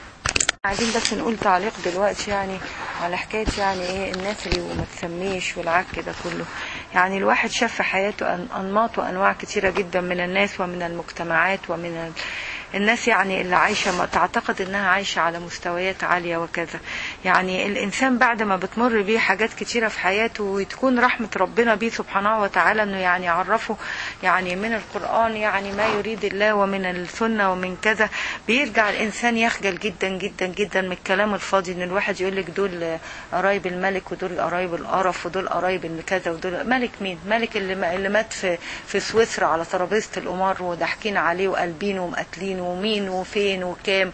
عايزين بس نقول تعليق دلوقتي يعني على حكايه يعني ايه الناس اللي وما تسميش والعك ده كله يعني الواحد شاف في حياته أن- انماط وانواع كتيره جدا من الناس ومن المجتمعات ومن ال- الناس يعني اللي عايشه ما تعتقد انها عايشه على مستويات عاليه وكذا يعني الانسان بعد ما بتمر بيه حاجات كتيره في حياته وتكون رحمه ربنا بيه سبحانه وتعالى انه يعني يعرفه يعني من القران يعني ما يريد الله ومن السنه ومن كذا بيرجع الانسان يخجل جدا جدا جدا من الكلام الفاضي ان الواحد يقول لك دول قرايب الملك ودول قرايب القرف ودول قرايب اللي كذا ودول ملك مين ملك اللي اللي مات في في سويسرا على ترابيزه القمار وضاحكين عليه وقلبينه ومقتلينه مين ومين وفين وكام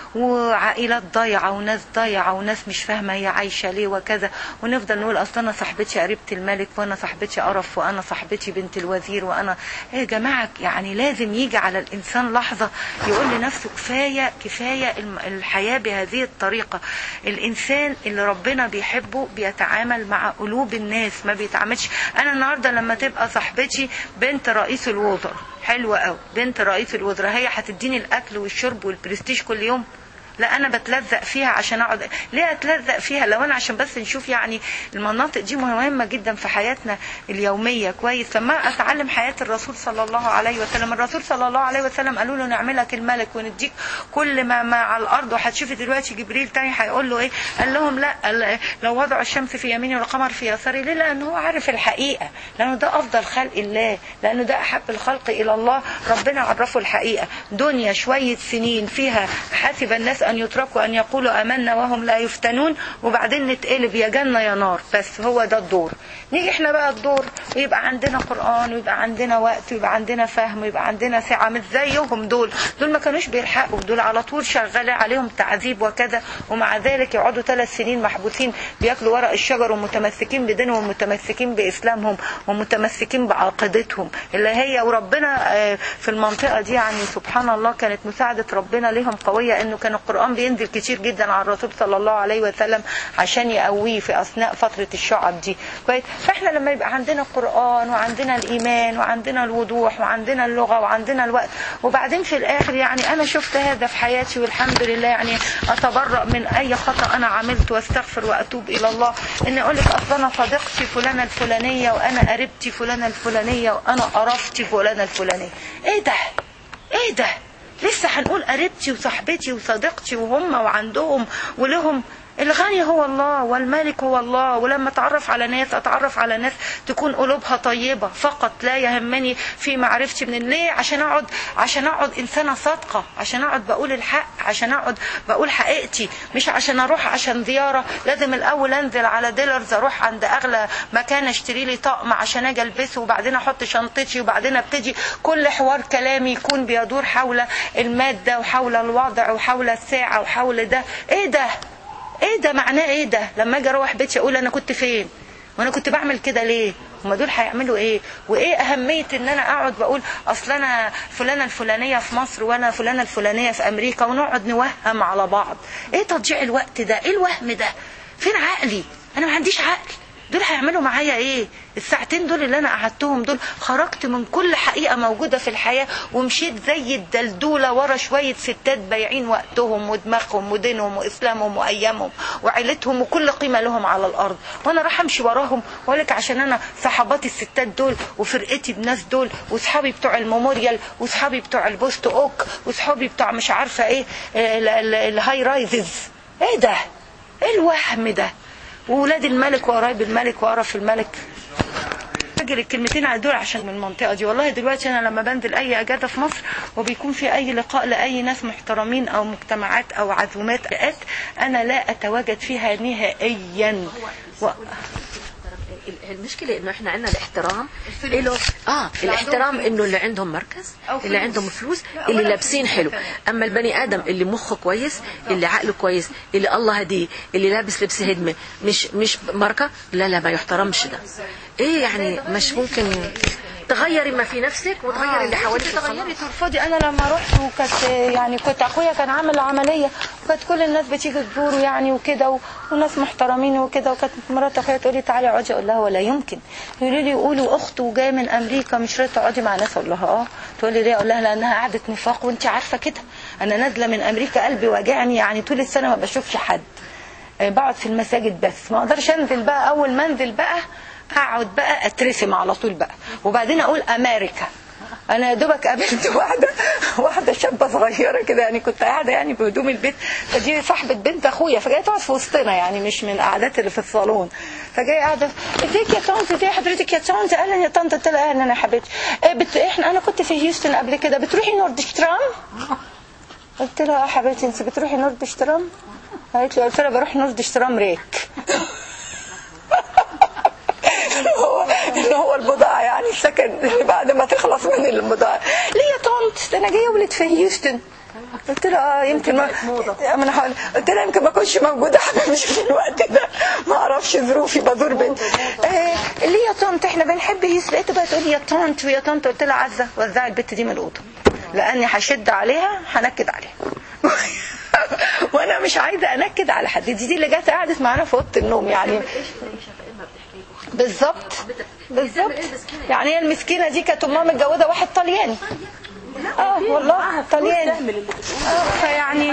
وعائلات ضايعة وناس ضايعة وناس مش فاهمة هي عايشة ليه وكذا ونفضل نقول أصل أنا صاحبتي قريبة الملك وأنا صاحبتي قرف وأنا صاحبتي بنت الوزير وأنا إيه يا جماعة يعني لازم يجي على الإنسان لحظة يقول لنفسه كفاية كفاية الم- الحياة بهذه الطريقة الإنسان اللي ربنا بيحبه بيتعامل مع قلوب الناس ما بيتعاملش أنا النهاردة لما تبقى صاحبتي بنت رئيس الوزراء حلوة قوي بنت رئيس الوزراء هي هتديني الأكل والشرب والبرستيج كل يوم لا انا بتلزق فيها عشان اقعد ليه اتلزق فيها لو انا عشان بس نشوف يعني المناطق دي مهمه جدا في حياتنا اليوميه كويس لما اتعلم حياه الرسول صلى الله عليه وسلم الرسول صلى الله عليه وسلم قالوا له نعملك الملك ونديك كل ما, ما على الارض وهتشوفي دلوقتي جبريل تاني هيقول له ايه قال لهم لا قال لو وضعوا الشمس في يميني والقمر في يساري ليه لان هو عارف الحقيقه لانه ده افضل خلق الله لانه ده احب الخلق الى الله ربنا عرفه الحقيقه دنيا شويه سنين فيها حسب الناس ان يتركوا ان يقولوا امنا وهم لا يفتنون وبعدين نتقلب يا جنه يا نار بس هو ده الدور نيجي احنا بقى الدور ويبقى عندنا قران ويبقى عندنا وقت ويبقى عندنا فهم ويبقى عندنا سعه مش زيهم دول دول ما كانوش بيلحقوا دول على طول شغال عليهم تعذيب وكذا ومع ذلك يقعدوا ثلاث سنين محبوسين بياكلوا ورق الشجر ومتمسكين بدينهم ومتمسكين باسلامهم ومتمسكين بعقيدتهم اللي هي وربنا آه، في المنطقه دي يعني سبحان الله كانت مساعده ربنا ليهم قويه انه كان القران بينزل كتير جدا على الرسول صلى الله عليه وسلم عشان يقويه في اثناء فتره الشعب دي كويس فاحنا لما يبقى عندنا قران وعندنا الايمان وعندنا الوضوح وعندنا اللغه وعندنا الوقت وبعدين في الاخر يعني انا شفت هذا في حياتي والحمد لله يعني اتبرأ من اي خطا انا عملته واستغفر واتوب الى الله ان اقول لك اصل انا صديقتي فلانه الفلانيه وانا قريبتي فلانه الفلانيه وانا قرفتي فلانه الفلانيه ايه ده ايه ده لسه هنقول قريبتي وصاحبتي وصديقتي وهم وعندهم ولهم الغني هو الله والمالك هو الله ولما اتعرف على ناس اتعرف على ناس تكون قلوبها طيبة فقط لا يهمني في معرفتي من ليه عشان اقعد عشان اقعد انسانة صادقة عشان اقعد بقول الحق عشان اقعد بقول حقيقتي مش عشان اروح عشان زيارة لازم الاول انزل على ديلرز اروح عند اغلى مكان اشتري لي طقم عشان اجي البسه وبعدين احط شنطتي وبعدين ابتدي كل حوار كلامي يكون بيدور حول المادة وحول الوضع وحول الساعة وحول ده ايه ده ايه ده معناه ايه ده لما اجي اروح بيتي اقول انا كنت فين وانا كنت بعمل كده ليه هما دول هيعملوا ايه وايه اهميه ان انا اقعد بقول اصل انا فلانه الفلانيه في مصر وانا فلانه الفلانيه في امريكا ونقعد نوهم على بعض ايه تضييع الوقت ده ايه الوهم ده فين عقلي انا ما عنديش عقل دول هيعملوا معايا ايه الساعتين دول اللي انا قعدتهم دول خرجت من كل حقيقه موجوده في الحياه ومشيت زي الدلدوله ورا شويه ستات بايعين وقتهم ودماغهم ودينهم واسلامهم وايامهم وعيلتهم وكل قيمه لهم على الارض وانا راح امشي وراهم واقول لك عشان انا صحاباتي الستات دول وفرقتي بناس دول واصحابي بتوع الميموريال واصحابي بتوع البوست اوك واصحابي بتوع مش عارفه ايه ال- ال- الهاي رايزز ايه ده ايه الوهم ده وولاد الملك وقرايب الملك وقرف الملك فاكر الكلمتين على دول عشان من المنطقه دي والله دلوقتي انا لما بنزل اي اجازه في مصر وبيكون في اي لقاء لاي ناس محترمين او مجتمعات او عزومات انا لا اتواجد فيها نهائيا و... المشكلة انه احنا عندنا الاحترام له اه الاحترام انه اللي عندهم مركز أو اللي فلوس. عندهم فلوس لا، اللي ولا لابسين فلوس حلو كمان. اما البني ادم اللي مخه كويس اللي عقله كويس اللي الله هديه اللي لابس لبس هدمه مش مش ماركه لا لا ما يحترمش ده ايه يعني مش ممكن تغيري ما في نفسك وتغيري اللي حواليك تغيري ترفضي انا لما رحت وكانت يعني كنت اخويا كان عامل عمليه وكانت كل الناس بتيجي تزوره يعني وكده و... وناس محترمين وكده وكانت مرات اخويا تقول لي تعالي اقعدي اقول لها ولا يمكن يقولوا لي يقولوا اخته جايه من امريكا مش راضيه تقعدي مع ناس اقول لها اه تقول لي ليه اقول لها لانها قعدت نفاق وانت عارفه كده انا نازله من امريكا قلبي واجعني يعني طول السنه ما بشوفش حد آه، بقعد في المساجد بس ما اقدرش انزل بقى اول ما انزل بقى اقعد بقى اترسم على طول بقى وبعدين اقول امريكا انا يا دوبك قابلت واحده واحده شابه صغيره كده يعني كنت قاعده يعني بهدوم البيت فدي صاحبه بنت اخويا فجايه تقعد في وسطنا يعني مش من القعدات اللي في الصالون فجايه قاعده ازيك يا طنط ازي حضرتك يا طنط اهلا يا طنط قلت لها اهلا يا حبيبتي إيه بت... احنا انا كنت في هيوستن قبل كده بتروحي نوردشترام قلت لها اه حبيبتي انت بتروحي نوردشترام قالت لي قلت لها بروح نوردشترام ريك اللي هو اللي هو البضاعة يعني السكن اللي بعد ما تخلص من البضاعة ليه يا طنط ده انا جايه ولد في هيوستن قلت له اه يمكن ما ما انا هقول قلت لها يمكن ما اكونش موجوده مش في الوقت ده ما اعرفش ظروفي بدور بين آه ليه يا طنط احنا بنحب هيس لقيته بقى تقول لي يا طنط ويا طنط قلت لها عزه وزعي البت دي من الاوضه لاني هشد عليها هنكد عليها وانا مش عايزه انكد على حد دي دي اللي جت قعدت معانا في اوضه النوم يعني بالظبط بالظبط يعني هي المسكينه دي كانت امها متجوزه واحد طلياني اه والله طلياني اه فيعني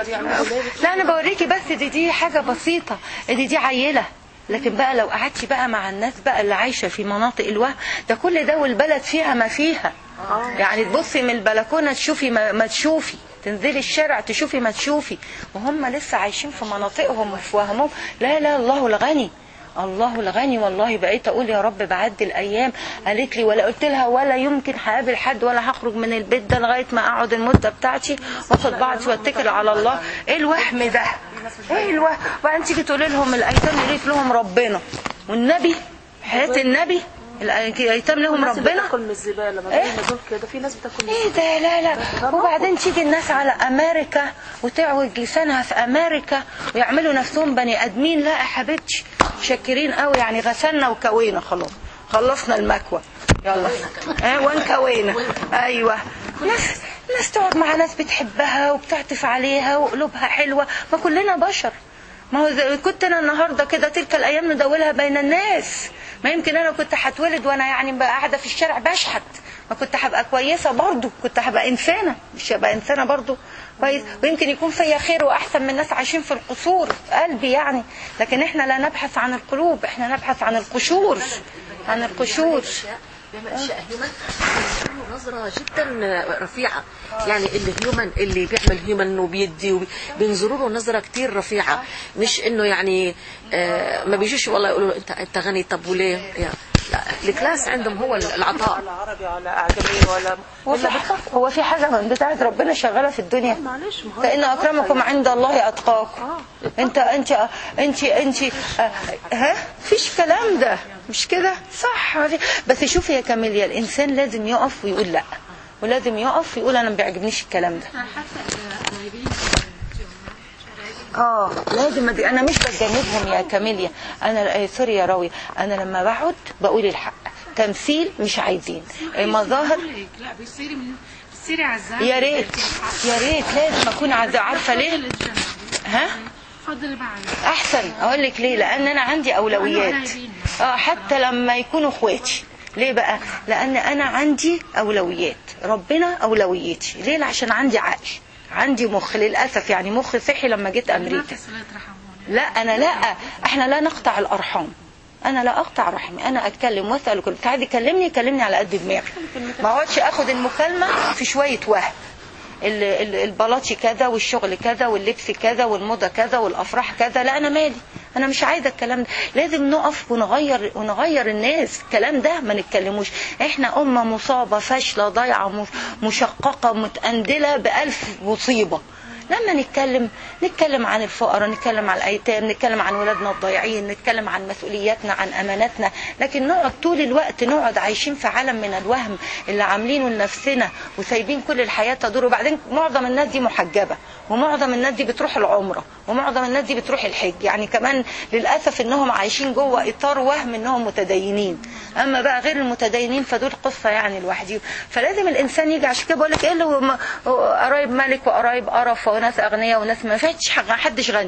لا انا بوريكي بس دي دي حاجه بسيطه دي دي عيله لكن بقى لو قعدتي بقى مع الناس بقى اللي عايشه في مناطق الوهم ده كل ده والبلد فيها ما فيها يعني تبصي من البلكونه تشوفي ما, ما تشوفي تنزلي الشارع تشوفي ما تشوفي وهم لسه عايشين في مناطقهم وفي وهمهم لا لا الله الغني الله الغني والله بقيت اقول يا رب بعد الايام قالت لي ولا قلت لها ولا يمكن هقابل حد ولا هخرج من البيت ده لغايه ما اقعد المده بتاعتي واخد بعضي واتكل على الله ايه الوهم ده ايه الوهم وبعدين تيجي تقول لهم الايتام يريد لهم ربنا والنبي حياه النبي الايتام لهم ربنا بتاكل من الزباله ما إيه؟ بين دول كده في ناس بتاكل من ايه ده لا لا وبعدين تيجي الناس على امريكا وتعوج لسانها في امريكا ويعملوا نفسهم بني ادمين لا يا حبيبتي شاكرين قوي يعني غسلنا وكوينا خلاص خلصنا المكوى يلا اه وانكوينا ايوه ناس ناس تقعد مع ناس بتحبها وبتعطف عليها وقلوبها حلوه ما كلنا بشر ما هو زي- كنت انا النهارده كده تلك الايام ندولها بين الناس ما يمكن انا كنت هتولد وانا يعني بقى قاعده في الشارع بشحت ما كنت هبقى كويسه برضو كنت هبقى انسانه مش هبقى انسانه برضو كويس ويمكن يكون فيا خير واحسن من ناس عايشين في القصور في قلبي يعني لكن احنا لا نبحث عن القلوب احنا نبحث عن القشور عن القشور بيعمل اشياء هيومن نظره جدا رفيعه يعني اللي هيومن اللي بيعمل هيومن وبيدي بينظروا له نظره كتير رفيعه مش انه يعني آه ما بيجوش والله يقولوا له انت انت غني طب وليه يا لا الكلاس عندهم هو العطاء ولا عربي ولا اعجمي ولا هو في, هو في حاجه من بتاعت ربنا شغاله في الدنيا معلش ما هو فإن أكرمكم عند الله أتقاكم أنت أنت أنت أنت آه، ها فيش كلام ده مش كده صح ما في- بس شوفي يا كاميليا الإنسان لازم يقف ويقول لا ولازم يقف ويقول أنا ما بيعجبنيش الكلام ده اه لازم أدي. انا مش بتجنبهم يا كاميليا انا آه، سوري يا راوي انا لما بقعد بقول الحق تمثيل مش عايزين مظاهر لا بيصيري من بتصيري عزام يا ريت يا ريت لازم اكون عايزه عارفه ليه ها اتفضلي بقى احسن اقول لك ليه لان انا عندي اولويات اه حتى لما يكونوا اخواتي ليه بقى لان انا عندي اولويات ربنا اولويتي ليه عشان عندي عقل عندي مخ للاسف يعني مخ صحي لما جيت ما امريكا في صلة رحم لا انا لا احنا لا نقطع الارحام انا لا اقطع رحمي انا اتكلم واسال كل عايز يكلمني يكلمني على قد دماغي ما اقعدش اخد المكالمه في شويه وهم ال- ال- البلاطي كذا والشغل كذا واللبس كذا والموضه كذا والافراح كذا لا انا مالي انا مش عايزه الكلام ده لازم نقف ونغير ونغير الناس الكلام ده ما نتكلموش احنا امه مصابه فاشله ضايعه مش- مشققه متأندله بألف مصيبه لما نتكلم نتكلم عن الفقراء نتكلم عن الايتام نتكلم عن ولادنا الضايعين نتكلم عن مسؤولياتنا عن اماناتنا لكن نقعد طول الوقت نقعد عايشين في عالم من الوهم اللي عاملينه لنفسنا وسايبين كل الحياه تدور وبعدين معظم الناس دي محجبه ومعظم الناس دي بتروح العمره ومعظم الناس دي بتروح الحج يعني كمان للاسف انهم عايشين جوه اطار وهم انهم متدينين اما بقى غير المتدينين فدول قصه يعني لوحدهم فلازم الانسان يجي عشان كده بقول لك ايه اللي هو م- قرايب ملك وقرايب قرف وناس اغنياء وناس ما فيش حاجه حدش غني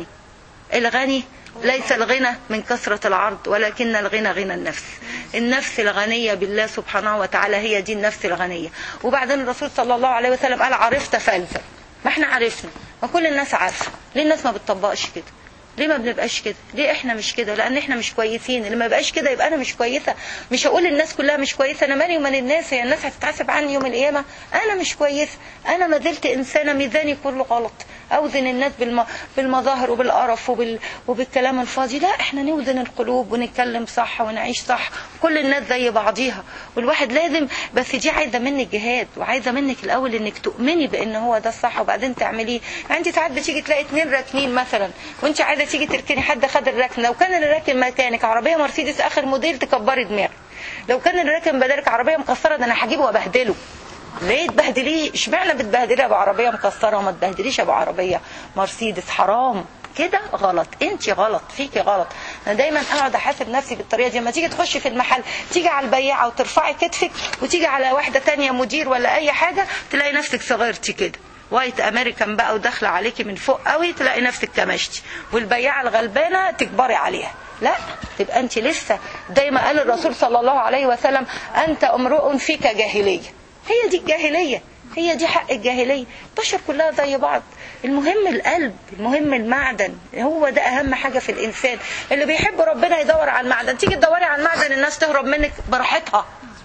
الغني ليس الغنى من كثرة العرض ولكن الغنى غنى النفس النفس الغنية بالله سبحانه وتعالى هي دي النفس الغنية وبعدين الرسول صلى الله عليه وسلم قال عرفت فالزم ما احنا عرفنا ما كل الناس عارفة ليه الناس ما بتطبقش كده ليه ما بنبقاش كده ليه احنا مش كده لان احنا مش كويسين اللي ما يبقاش كده يبقى انا مش كويسه مش هقول الناس كلها مش كويسه انا مالي ومال الناس هي الناس هتتحاسب عني يوم القيامه انا مش كويسه انا ما زلت انسانه ميزاني كله غلط اوزن الناس بالم... بالمظاهر وبالقرف وبال... وبالكلام الفاضي لا احنا نوزن القلوب ونتكلم صح ونعيش صح كل الناس زي بعضيها والواحد لازم بس دي عايزه منك جهاد وعايزه منك الاول انك تؤمني بان هو ده الصح وبعدين تعمليه يعني انت ساعات بتيجي تلاقي اتنين راكنين مثلا وانت عايزه تيجي تركني حد خد الركن لو كان اللي راكن مكانك عربيه مرسيدس اخر موديل تكبري دماغك لو كان اللي راكن بدالك عربيه مكسره ده انا هجيبه وابهدله ليه تبهدليه اشمعنى بتبهدليها بعربيه مكسره وما تبهدليش ابو عربيه مرسيدس حرام كده غلط انت غلط فيكي غلط انا دايما اقعد احاسب نفسي بالطريقه دي لما تيجي تخشي في المحل تيجي على البياعه وترفعي كتفك وتيجي على واحده تانية مدير ولا اي حاجه تلاقي نفسك صغرتي كده وايت امريكان بقى وداخله عليكي من فوق قوي تلاقي نفسك كمشتي والبياعه الغلبانه تكبري عليها لا تبقى انت لسه زي ما قال الرسول صلى الله عليه وسلم انت امرؤ فيك جاهليه هي دي الجاهليه هي دي حق الجاهليه البشر كلها زي بعض المهم القلب المهم المعدن هو ده اهم حاجه في الانسان اللي بيحب ربنا يدور على المعدن تيجي تدوري على المعدن الناس تهرب منك براحتها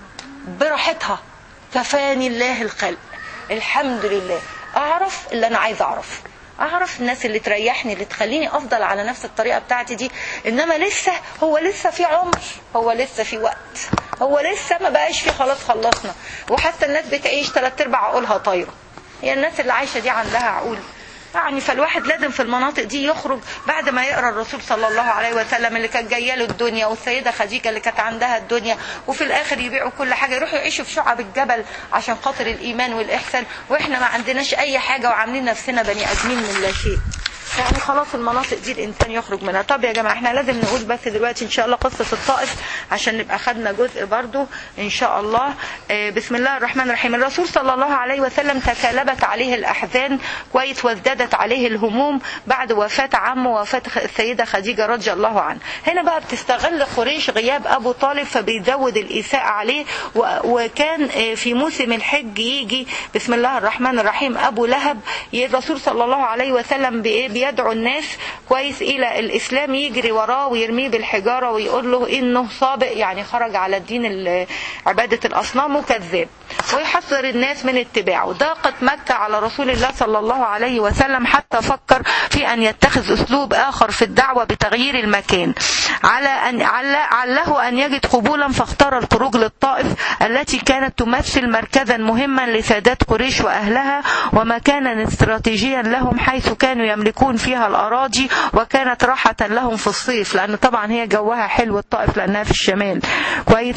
براحتها كفاني الله الخلق الحمد لله اعرف اللي انا عايزه اعرفه اعرف الناس اللي تريحني اللي تخليني افضل على نفس الطريقه بتاعتي دي انما لسه هو لسه في عمر هو لسه في وقت هو لسه ما بقاش في خلاص خلصنا وحتى الناس بتعيش ثلاث ارباع عقولها طايره هي الناس اللي عايشه دي عندها عقول يعني فالواحد لازم في المناطق دي يخرج بعد ما يقرا الرسول صلى الله عليه وسلم اللي كانت جايه له الدنيا والسيده خديجه اللي كانت عندها الدنيا وفي الاخر يبيعوا كل حاجه يروحوا يعيشوا في شعب الجبل عشان خاطر الايمان والاحسان واحنا ما عندناش اي حاجه وعاملين نفسنا بني ادمين من لا شيء يعني خلاص المناطق دي الانسان يخرج منها طب يا جماعه احنا لازم نقول بس دلوقتي ان شاء الله قصه الطائف عشان نبقى خدنا جزء برضو ان شاء الله آه، بسم الله الرحمن الرحيم الرسول صلى الله عليه وسلم تكالبت عليه الاحزان كويس وازدادت عليه الهموم بعد وفاه عمه وفاه السيده خديجه رضي الله عنها هنا بقى بتستغل قريش غياب ابو طالب فبيزود الاساءه عليه و- وكان آه، في موسم الحج يجي بسم الله الرحمن الرحيم ابو لهب الرسول صلى الله عليه وسلم بإيه؟ بيدعو الناس كويس الى الاسلام يجري وراه ويرميه بالحجاره ويقول له انه سابق يعني خرج على الدين ال- عباده الاصنام وكذاب ويحذر الناس من اتباعه ضاقت مكه على رسول الله صلى الله عليه وسلم حتى فكر في ان يتخذ اسلوب اخر في الدعوه بتغيير المكان على ان عل- عله ان يجد قبولا فاختار الخروج للطائف التي كانت تمثل مركزا مهما لسادات قريش واهلها ومكانا استراتيجيا لهم حيث كانوا يملكون فيها الاراضي وكانت راحه لهم في الصيف لان طبعا هي جوها حلو الطائف لانها في الشمال كويس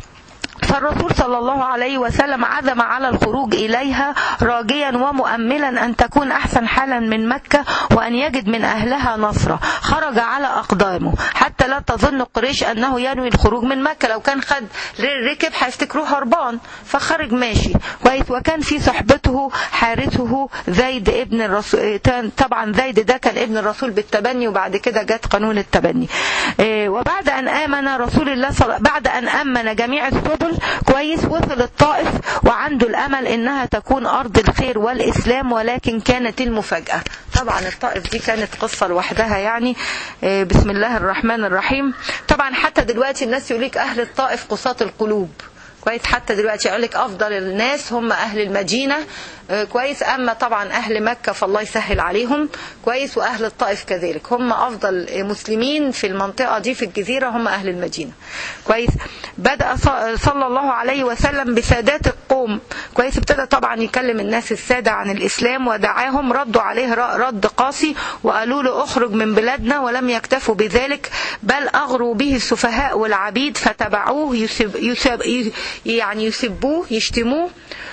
فالرسول صلى الله عليه وسلم عزم على الخروج إليها راجيا ومؤملا أن تكون أحسن حالا من مكة وأن يجد من أهلها نصرة خرج على أقدامه حتى لا تظن قريش أنه ينوي الخروج من مكة لو كان خد ركب هيفتكروه هربان فخرج ماشي كويس وكان في صحبته حارسه زيد ابن الرسول طبعا زيد ده كان ابن الرسول بالتبني وبعد كده جت قانون التبني إيه، وبعد أن آمن رسول الله صلى بعد أن أمن جميع السبل كويس وصل الطائف وعنده الأمل إنها تكون أرض الخير والإسلام ولكن كانت المفاجأة طبعا الطائف دي كانت قصة لوحدها يعني إيه، بسم الله الرحمن الرحيم طبعا حتى دلوقتي الناس يقولك أهل الطائف قساة القلوب كويس حتى دلوقتي يقول لك افضل الناس هم اهل المدينه آه، كويس اما طبعا اهل مكه فالله يسهل عليهم كويس واهل الطائف كذلك هم افضل مسلمين في المنطقه دي في الجزيره هم اهل المدينه كويس بدا ص- صلى الله عليه وسلم بسادات القوم كويس ابتدى طبعا يكلم الناس الساده عن الاسلام ودعاهم ردوا عليه ر- رد قاسي وقالوا له اخرج من بلادنا ولم يكتفوا بذلك بل اغروا به السفهاء والعبيد فتبعوه يسب يسب يعني يسبوه يشتموه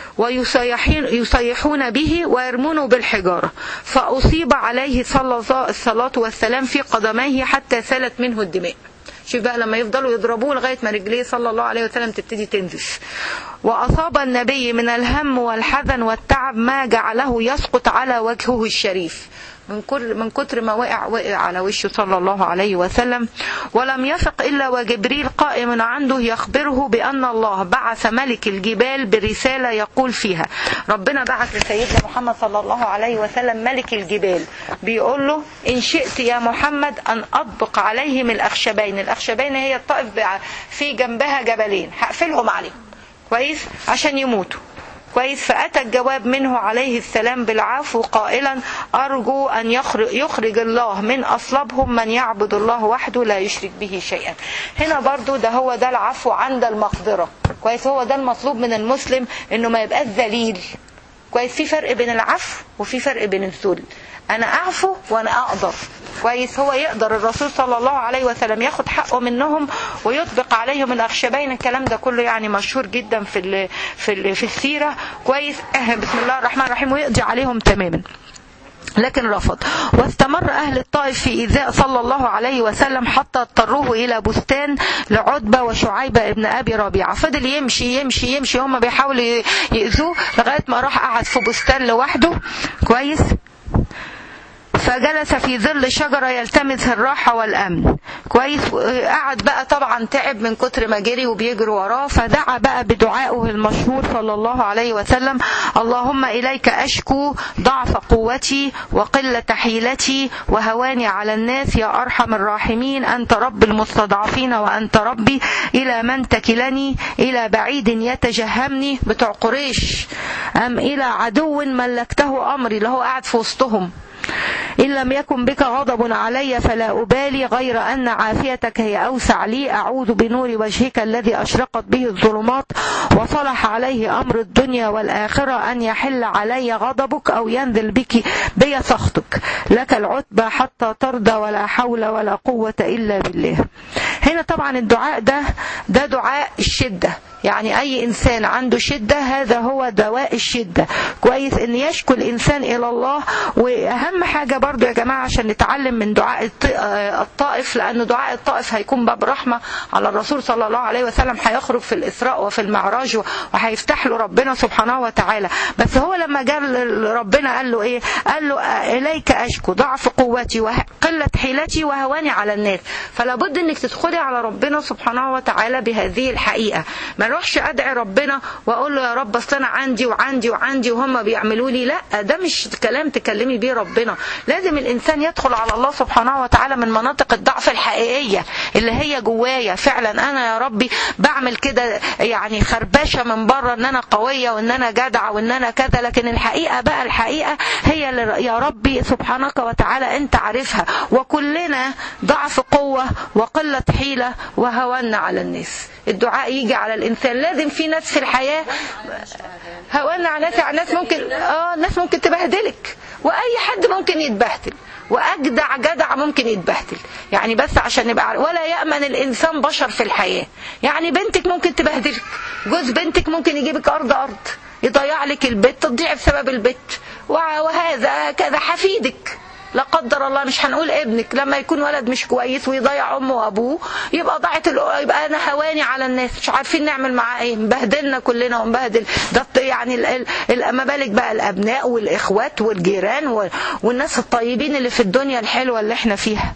ويصيحين يصيحون به ويرمونه بالحجارة فأصيب عليه صلى الله الصلاة والسلام في قدميه حتى سالت منه الدماء شوف بقى لما يفضلوا يضربوه لغاية ما رجليه صلى الله عليه وسلم تبتدي تنزف وأصاب النبي من الهم والحزن والتعب ما جعله يسقط على وجهه الشريف من كل من كتر ما وقع وقع على وشه صلى الله عليه وسلم ولم يثق الا وجبريل قائم عنده يخبره بان الله بعث ملك الجبال برساله يقول فيها ربنا بعث لسيدنا محمد صلى الله عليه وسلم ملك الجبال بيقول له ان شئت يا محمد ان اطبق عليهم الاخشبين الاخشبين هي الطائف بع- في جنبها جبلين هقفلهم عليهم كويس عشان يموتوا كويس فأتى الجواب منه عليه السلام بالعفو قائلا أرجو أن يخرج, يخرج الله من أصلابهم من يعبد الله وحده لا يشرك به شيئا هنا برضو ده هو ده العفو عند المقدرة كويس هو ده المطلوب من المسلم انه ما يبقاش ذليل كويس في فرق بين العفو وفي فرق بين الذل انا اعفو وانا اقدر كويس هو يقدر الرسول صلى الله عليه وسلم ياخد حقه منهم ويطبق عليهم الاخشبين الكلام ده كله يعني مشهور جدا في ال في ال في السيره كويس بسم الله الرحمن الرحيم ويقضي عليهم تماما لكن رفض واستمر أهل الطائف في إيذاء صلى الله عليه وسلم حتى اضطروه إلى بستان لعتبة وشعيبة ابن أبي ربيعة فضل يمشي يمشي يمشي هم بيحاولوا يأذوه لغاية ما راح قعد في بستان لوحده كويس فجلس في ظل شجرة يلتمس الراحة والأمن كويس قعد بقى طبعا تعب من كتر ما جري وبيجري وراه فدعا بقى بدعائه المشهور صلى الله عليه وسلم اللهم إليك أشكو ضعف قوتي وقلة حيلتي وهواني على الناس يا أرحم الراحمين أنت رب المستضعفين وأنت ربي إلى من تكلني إلى بعيد يتجهمني بتوع قريش أم إلى عدو ملكته أمري اللي هو قاعد في وسطهم إن لم يكن بك غضب علي فلا أبالي غير أن عافيتك هي أوسع لي أعوذ بنور وجهك الذي أشرقت به الظلمات وصلح عليه أمر الدنيا والآخرة أن يحل علي غضبك أو ينزل بك بي سخطك لك العتبى حتى ترضى ولا حول ولا قوة إلا بالله هنا طبعا الدعاء ده ده دعاء الشدة يعني أي إنسان عنده شدة هذا هو دواء الشدة كويس إن يشكو الإنسان إلى الله وأهم حاجة برضو يا جماعة عشان نتعلم من دعاء الطائف لأن دعاء الطائف هيكون باب رحمة على الرسول صلى الله عليه وسلم هيخرج في الإسراء وفي المعراج وهيفتح له ربنا سبحانه وتعالى بس هو لما جاء ربنا قال له إيه قال له إليك أشكو ضعف قوتي وقلة حيلتي وهواني على الناس فلا بد إنك تدخلي على ربنا سبحانه وتعالى بهذه الحقيقة ما اروحش ادعي ربنا واقول له يا رب اصل انا عندي وعندي وعندي وهم بيعملوا لي لا ده مش كلام تكلمي بيه ربنا لازم الانسان يدخل على الله سبحانه وتعالى من مناطق الضعف الحقيقيه اللي هي جوايا فعلا انا يا ربي بعمل كده يعني خربشه من بره ان انا قويه وان انا جدعه وان انا كذا لكن الحقيقه بقى الحقيقه هي اللي يا ربي سبحانك وتعالى انت عارفها وكلنا ضعف قوه وقله حيله وهونا على الناس الدعاء يجي على الانسان لازم في ناس في الحياه هوانا على ناس يعني ناس ممكن اه ناس ممكن تبهدلك واي حد ممكن يتبهدل واجدع جدع ممكن يتبهدل يعني بس عشان نبقى ولا يامن الانسان بشر في الحياه يعني بنتك ممكن تبهدلك جوز بنتك ممكن يجيبك ارض ارض يضيع لك البيت تضيع بسبب البيت وهذا كذا حفيدك لا قدر الله مش هنقول ابنك لما يكون ولد مش كويس ويضيع امه وابوه يبقى ضاعت يبقى انا هواني على الناس مش عارفين نعمل معاه ايه مبهدلنا كلنا ومبهدل ده يعني ال ال ما بالك بقى الابناء والاخوات والجيران والناس الطيبين اللي في الدنيا الحلوه اللي احنا فيها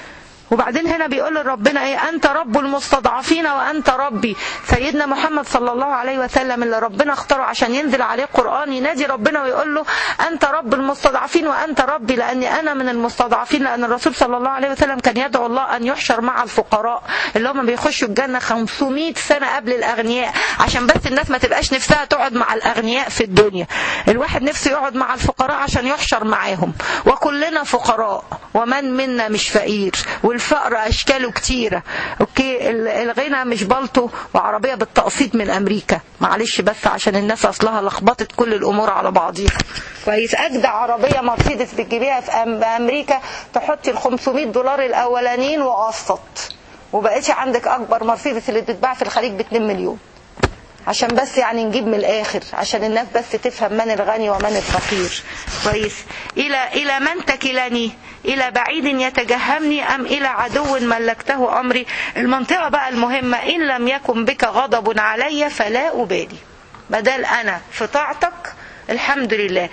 وبعدين هنا بيقول لربنا ايه انت رب المستضعفين وانت ربي سيدنا محمد صلى الله عليه وسلم اللي ربنا اختاره عشان ينزل عليه قران ينادي ربنا ويقول له انت رب المستضعفين وانت ربي لاني انا من المستضعفين لان الرسول صلى الله عليه وسلم كان يدعو الله ان يحشر مع الفقراء اللي هم بيخشوا الجنه 500 سنه قبل الاغنياء عشان بس الناس ما تبقاش نفسها تقعد مع الاغنياء في الدنيا الواحد نفسه يقعد مع الفقراء عشان يحشر معاهم وكلنا فقراء ومن منا مش فقير والفقر اشكاله كتيره اوكي الغنى مش بلطو وعربيه بالتقسيط من امريكا معلش بس عشان الناس اصلها لخبطت كل الامور على بعضيها كويس اجدع عربيه مرسيدس بتجيبيها في امريكا تحطي ال 500 دولار الاولانيين وقسط وبقيتي عندك اكبر مرسيدس اللي بتتباع في الخليج ب 2 مليون عشان بس يعني نجيب من الاخر عشان الناس بس تفهم من الغني ومن الفقير كويس الى الى من تكلني الى بعيد يتجهمني ام الى عدو ملكته امري المنطقه بقى المهمه ان لم يكن بك غضب علي فلا ابالي بدل انا في طاعتك الحمد لله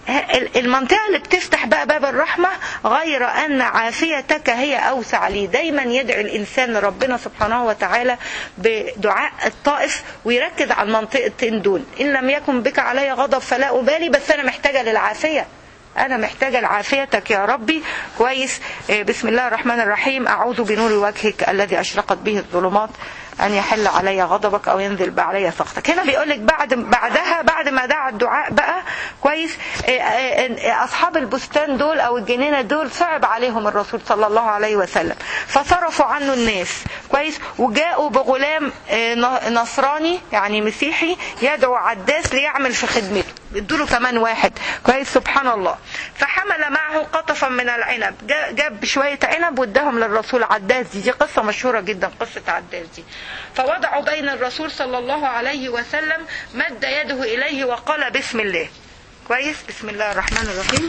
المنطقة اللي بتفتح بقى باب الرحمة غير أن عافيتك هي أوسع لي دايما يدعي الإنسان لربنا سبحانه وتعالى بدعاء الطائف ويركز على المنطقتين دول إن لم يكن بك علي غضب فلا أبالي بس أنا محتاجة للعافية أنا محتاجة لعافيتك يا ربي كويس بسم الله الرحمن الرحيم أعوذ بنور وجهك الذي أشرقت به الظلمات أن يحل علي غضبك أو ينزل علي سخطك هنا بيقول لك بعد بعدها بعد ما دعا الدعاء بقى كويس كويس آه، آه، آه، اصحاب البستان دول او الجنينه دول صعب عليهم الرسول صلى الله عليه وسلم فصرفوا عنه الناس كويس وجاءوا بغلام آه، ن- نصراني يعني مسيحي يدعو عداس ليعمل في خدمته ادوا له كمان واحد كويس سبحان الله فحمل معه قطفا من العنب جا- جاب شويه عنب واداهم للرسول عداس دي دي قصه مشهوره جدا قصه عداس دي فوضعوا بين الرسول صلى الله عليه وسلم مد يده اليه وقال بسم الله كويس بسم الله الرحمن الرحيم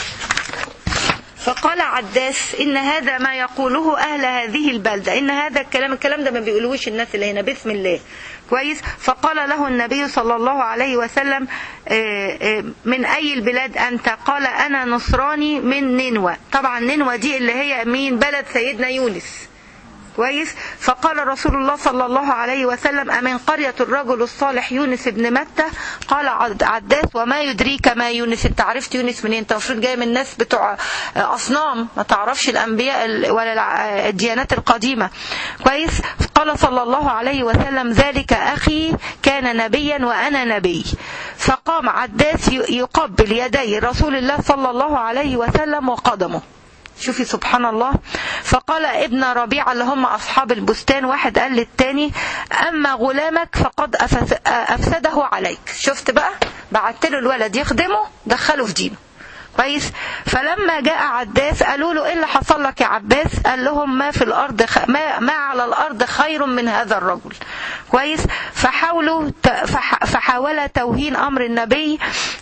فقال عداس ان هذا ما يقوله اهل هذه البلده ان هذا الكلام الكلام ده ما بيقولوش الناس اللي هنا بسم الله كويس فقال له النبي صلى الله عليه وسلم آه، آه، من اي البلاد انت قال انا نصراني من نينوى طبعا نينوى دي اللي هي مين بلد سيدنا يونس كويس فقال رسول الله صلى الله عليه وسلم أمن قرية الرجل الصالح يونس بن متى قال عد- عداس وما يدريك ما يونس انت عرفت يونس منين انت المفروض جاي من الناس بتوع أصنام ما تعرفش الأنبياء ال- ولا الع- الديانات القديمة كويس قال صلى الله عليه وسلم ذلك أخي كان نبيا وأنا نبي فقام عداس ي- يقبل يدي رسول الله صلى الله عليه وسلم وقدمه شوفي سبحان الله فقال ابن ربيعة اللي هم أصحاب البستان واحد قال للتاني أما غلامك فقد أفس- أفسده عليك شفت بقى بعت له الولد يخدمه دخله في دينه كويس فلما جاء عباس قالوا له ايه اللي حصل لك يا عباس قال لهم ما في الارض خ... ما... ما على الارض خير من هذا الرجل كويس فحاولوا ت... فح... فحاول توهين امر النبي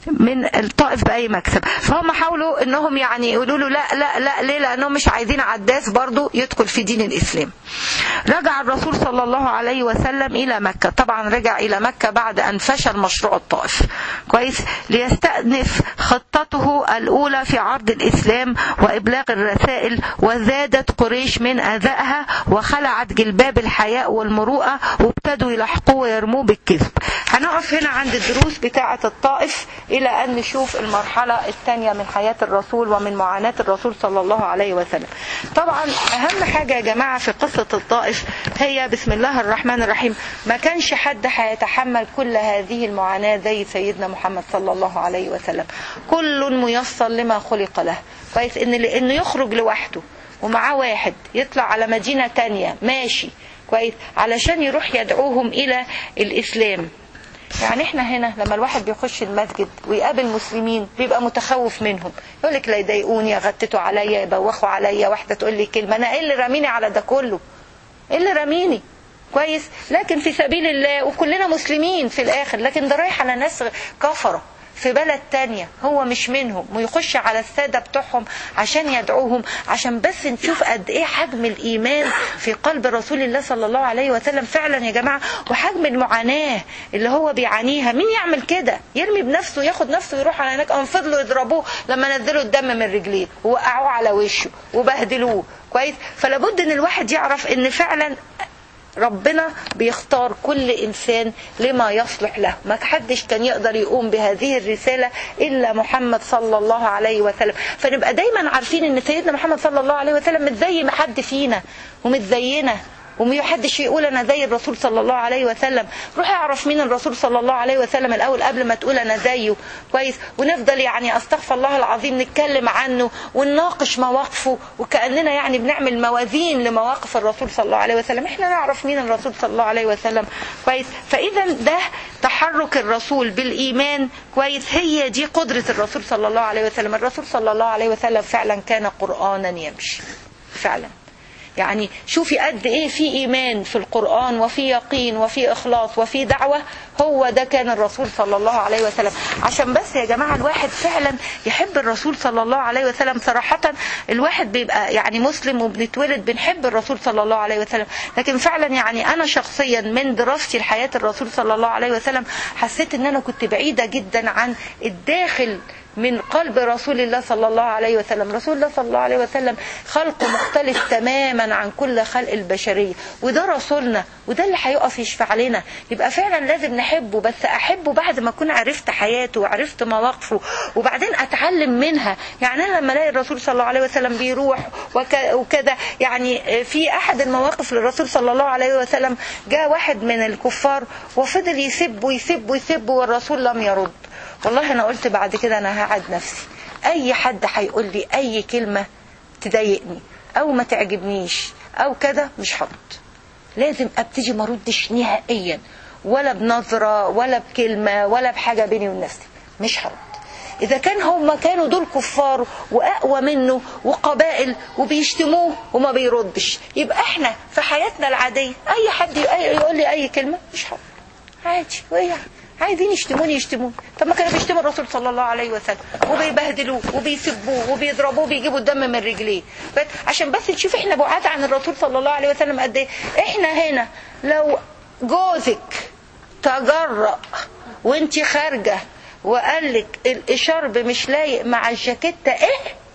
من الطائف باي مكسب فهم حاولوا انهم يعني يقولوا له لا لا لا ليه لانهم مش عايزين عداس برضو يدخل في دين الاسلام رجع الرسول صلى الله عليه وسلم الى مكه طبعا رجع الى مكه بعد ان فشل مشروع الطائف كويس ليستأنف خطته الأولى في عرض الإسلام وإبلاغ الرسائل وزادت قريش من أذائها وخلعت جلباب الحياء والمروءة وابتدوا يلحقوه ويرموه بالكذب هنقف هنا عند الدروس بتاعة الطائف إلى أن نشوف المرحلة الثانية من حياة الرسول ومن معاناة الرسول صلى الله عليه وسلم طبعا أهم حاجة يا جماعة في قصة الطائف هي بسم الله الرحمن الرحيم ما كانش حد هيتحمل كل هذه المعاناة زي سيدنا محمد صلى الله عليه وسلم كل ميسر لما خلق له كويس ان انه يخرج لوحده ومعاه واحد يطلع على مدينة تانية ماشي كويس علشان يروح يدعوهم الى الاسلام يعني احنا هنا لما الواحد بيخش المسجد ويقابل مسلمين بيبقى متخوف منهم يقول لك لا يضايقوني يغتتوا عليا يبوخوا عليا واحده تقول لي كلمه انا ايه اللي راميني على ده كله ايه اللي راميني كويس لكن في سبيل الله وكلنا مسلمين في الاخر لكن ده رايح على ناس كفره في بلد تانية هو مش منهم ويخش على السادة بتوعهم عشان يدعوهم عشان بس نشوف قد ايه حجم الإيمان في قلب رسول الله صلى الله عليه وسلم فعلا يا جماعة وحجم المعاناة اللي هو بيعانيها مين يعمل كده يرمي بنفسه ياخد نفسه ويروح على هناك أم فضلوا يضربوه لما نزلوا الدم من رجليه ووقعوه على وشه وبهدلوه كويس فلابد ان الواحد يعرف ان فعلا ربنا بيختار كل إنسان لما يصلح له ما حدش كان يقدر يقوم بهذه الرسالة إلا محمد صلى الله عليه وسلم فنبقى دايما عارفين أن سيدنا محمد صلى الله عليه وسلم مش زي ما حد فينا ومش زينا ومحدش يقول انا زي الرسول صلى الله عليه وسلم روح اعرف مين الرسول صلى الله عليه وسلم الاول قبل ما تقول انا زيه كويس ونفضل يعني استغفر الله العظيم نتكلم عنه ونناقش مواقفه وكاننا يعني بنعمل موازين لمواقف الرسول صلى الله عليه وسلم احنا نعرف مين الرسول صلى الله عليه وسلم كويس فاذا ده تحرك الرسول بالايمان كويس هي دي قدره الرسول صلى الله عليه وسلم الرسول صلى الله عليه وسلم فعلا كان قرانا يمشي فعلا يعني شوفي قد ايه في ايمان في القرآن وفي يقين وفي اخلاص وفي دعوة هو ده كان الرسول صلى الله عليه وسلم عشان بس يا جماعة الواحد فعلا يحب الرسول صلى الله عليه وسلم صراحة الواحد بيبقى يعني مسلم وبنتولد بنحب الرسول صلى الله عليه وسلم لكن فعلا يعني انا شخصيا من دراستي لحياة الرسول صلى الله عليه وسلم حسيت ان انا كنت بعيدة جدا عن الداخل من قلب رسول الله صلى الله عليه وسلم رسول الله صلى الله عليه وسلم خلقه مختلف تماما عن كل خلق البشرية وده رسولنا وده اللي هيقف يشفع لنا يبقى فعلا لازم نحبه بس احبه بعد ما اكون عرفت حياته وعرفت مواقفه وبعدين اتعلم منها يعني انا لما الاقي الرسول صلى الله عليه وسلم بيروح وكذا يعني في احد المواقف للرسول صلى الله عليه وسلم جاء واحد من الكفار وفضل يسب ويسب ويسب والرسول لم يرد والله انا قلت بعد كده انا هقعد نفسي اي حد هيقول لي اي كلمه تضايقني او ما تعجبنيش او كده مش هرد لازم ابتدي ما اردش نهائيا ولا بنظره ولا بكلمه ولا بحاجه بيني وبين نفسي مش هرد اذا كان هم كانوا دول كفار واقوى منه وقبائل وبيشتموه وما بيردش يبقى احنا في حياتنا العاديه اي حد يقول لي اي كلمه مش هرد عادي وايه يعني عايزين يشتموني يشتموني طب ما كانوا بيشتموا الرسول صلى الله عليه وسلم وبيبهدلوه وبيسبوه وبيضربوه وبيجيبوا الدم من رجليه بس عشان بس نشوف احنا بعاد عن الرسول صلى الله عليه وسلم قد ايه احنا هنا لو جوزك تجرأ وانت خارجه وقال لك الاشارب مش لايق مع الجاكيته ايه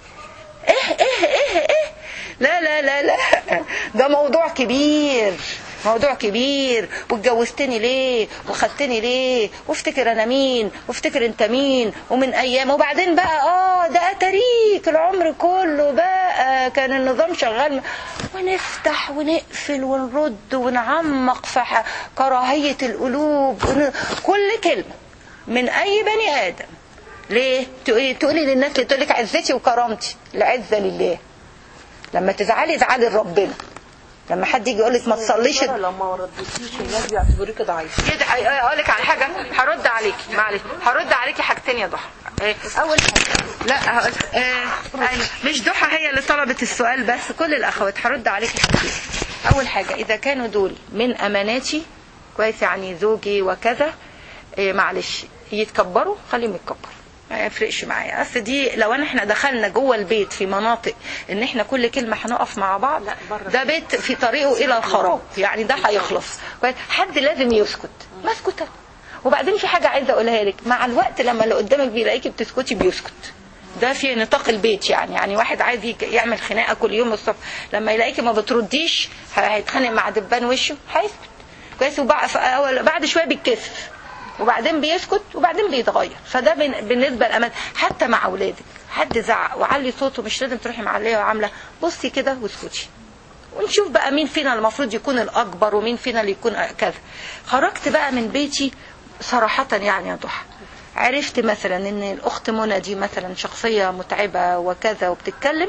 ايه ايه ايه ايه لا لا لا لا ده موضوع كبير موضوع كبير واتجوزتني ليه وخدتني ليه وافتكر انا مين وافتكر انت مين ومن ايام وبعدين بقى اه ده اتاريك العمر كله بقى كان النظام شغال ونفتح ونقفل ونرد ونعمق في ح- كراهية القلوب ون- كل كلمة من اي بني ادم ليه تقولي تقولي للناس اللي تقول لك عزتي وكرامتي العزة لله لما تزعلي ازعلي لربنا لما حد يجي يقول لك ما تصليش لو ما ردتيش الناس بيعتبروك ضعيف يدعي اقول لك على حاجه هرد عليكي معلش هرد عليكي حاجتين يا ضحى إيه، اول حاجه لا هقول إيه، أيوة. مش ضحى هي اللي طلبت السؤال بس كل الاخوات هرد عليكي حاجتين اول حاجه اذا كانوا دول من اماناتي كويس يعني زوجي وكذا إيه، معلش يتكبروا خليهم يتكبروا ما يفرقش معايا اصل دي لو انا احنا دخلنا جوه البيت في مناطق ان احنا كل كلمه هنقف مع بعض ده بيت في طريقه الى الخراب يعني ده هيخلص كويس؟ حد لازم يسكت ما اسكت أنا. وبعدين في حاجه عايزه اقولها لك مع الوقت لما اللي قدامك بيلاقيكي بتسكتي بيسكت ده في نطاق البيت يعني يعني واحد عايز يك- يعمل خناقه كل يوم الصبح لما يلاقيكي ما بترديش ه- هيتخانق مع دبان وشه هيسكت كويس وبعد فأول- بعد شويه بيتكسف وبعدين بيسكت وبعدين بيتغير فده بن- بالنسبه للامان حتى مع اولادك حد زعق وعلي صوته مش لازم تروحي معليه وعامله بصي كده واسكتي ونشوف بقى مين فينا المفروض يكون الاكبر ومين فينا اللي يكون كذا خرجت بقى من بيتي صراحه يعني يا ضحى عرفت مثلا ان الاخت منى دي مثلا شخصيه متعبه وكذا وبتتكلم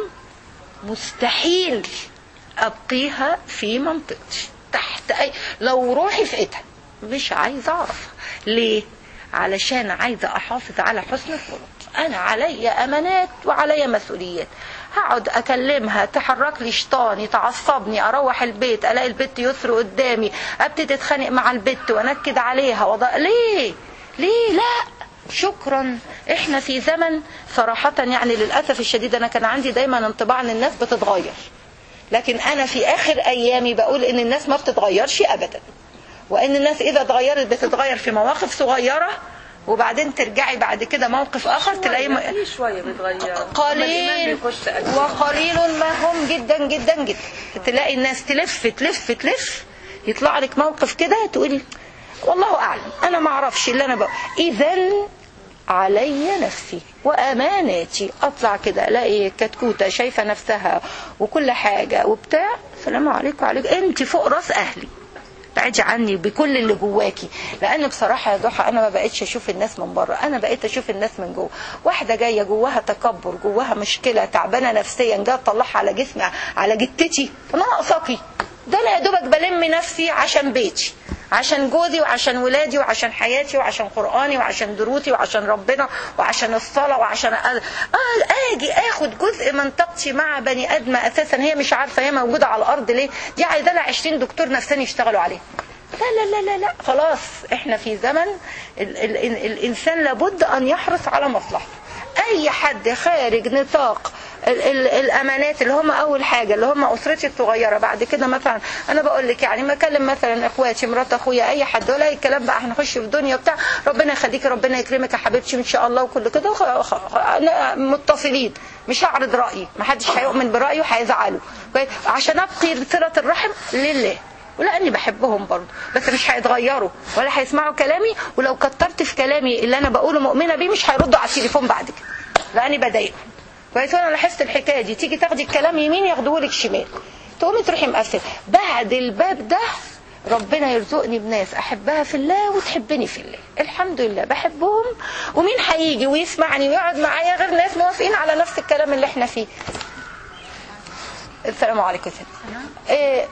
مستحيل ابقيها في منطقتي تحت اي لو روحي في ايدها مش عايزه اعرفها ليه علشان عايزه احافظ على حسن الخلق انا عليا امانات وعليا مسؤوليات هقعد اكلمها تحرك لي شيطاني تعصبني اروح البيت الاقي البت يسر قدامي ابتدي اتخانق مع البت وانكد عليها وضع... ليه ليه لا شكرا احنا في زمن صراحة يعني للأسف الشديد أنا كان عندي دايما انطباع أن الناس بتتغير لكن أنا في آخر أيامي بقول أن الناس ما بتتغيرش أبدا وأن الناس إذا اتغيرت بتتغير في مواقف صغيرة وبعدين ترجعي بعد كده موقف آخر تلاقي م... في شويه بيتغير لما قليل الإيمان بيخش قلبي. وقليل ما هم جدا جدا جدا تلاقي الناس تلف تلف تلف يطلع لك موقف كده تقولي والله اعلم انا ما اعرفش اللي انا بقى اذا علي نفسي واماناتي اطلع كده الاقي كتكوته شايفه نفسها وكل حاجه وبتاع السلام عليكم وعليكم انت فوق راس اهلي بعدي عني بكل اللي جواكي لان بصراحه يا ضحى انا ما بقتش اشوف الناس من بره انا بقيت اشوف الناس من جوه واحده جايه جواها تكبر جواها مشكله تعبانه نفسيا جايه تطلعها على جسمي على جتتي ناقصاكي ده انا يا دوبك بلم نفسي عشان بيتي عشان جوزي وعشان ولادي وعشان حياتي وعشان قرآني وعشان دروتي وعشان ربنا وعشان الصلاة وعشان أ- آه اجي اخد جزء من طاقتي مع بني ادم اساسا هي مش عارفة هي موجودة على الارض ليه دي عايزة لها 20 دكتور نفساني يشتغلوا عليها لا لا لا لا لا خلاص احنا في زمن ال ال ال الانسان لابد ان يحرص على مصلحته اي حد خارج نطاق ال ال الامانات اللي هم اول حاجه اللي هم اسرتي الصغيره بعد كده مثلا انا بقول لك يعني ما اكلم مثلا اخواتي مرات اخويا اي حد ولا اي الكلام بقى هنخش في دنيا بتاع ربنا يخليكي ربنا يكرمك يا حبيبتي ان شاء الله وكل كده وخ- خ- أنا متصلين مش هعرض رايي ما حدش هيؤمن برايه هيزعله كويس؟ عشان ابقي صله الرحم لله ولاني بحبهم برضه بس مش هيتغيروا ولا هيسمعوا كلامي ولو كترت في كلامي اللي انا بقوله مؤمنه بيه مش هيردوا على التليفون بعد كده لاني بضايقهم كويس وانا لاحظت الحكايه دي تيجي تاخدي الكلام يمين ياخدوه لك شمال تقومي تروحي مقفله بعد الباب ده ربنا يرزقني بناس احبها في الله وتحبني في الله الحمد لله بحبهم ومين هيجي ويسمعني ويقعد معايا غير ناس موافقين على نفس الكلام اللي احنا فيه السلام عليكم يا ستي. إيه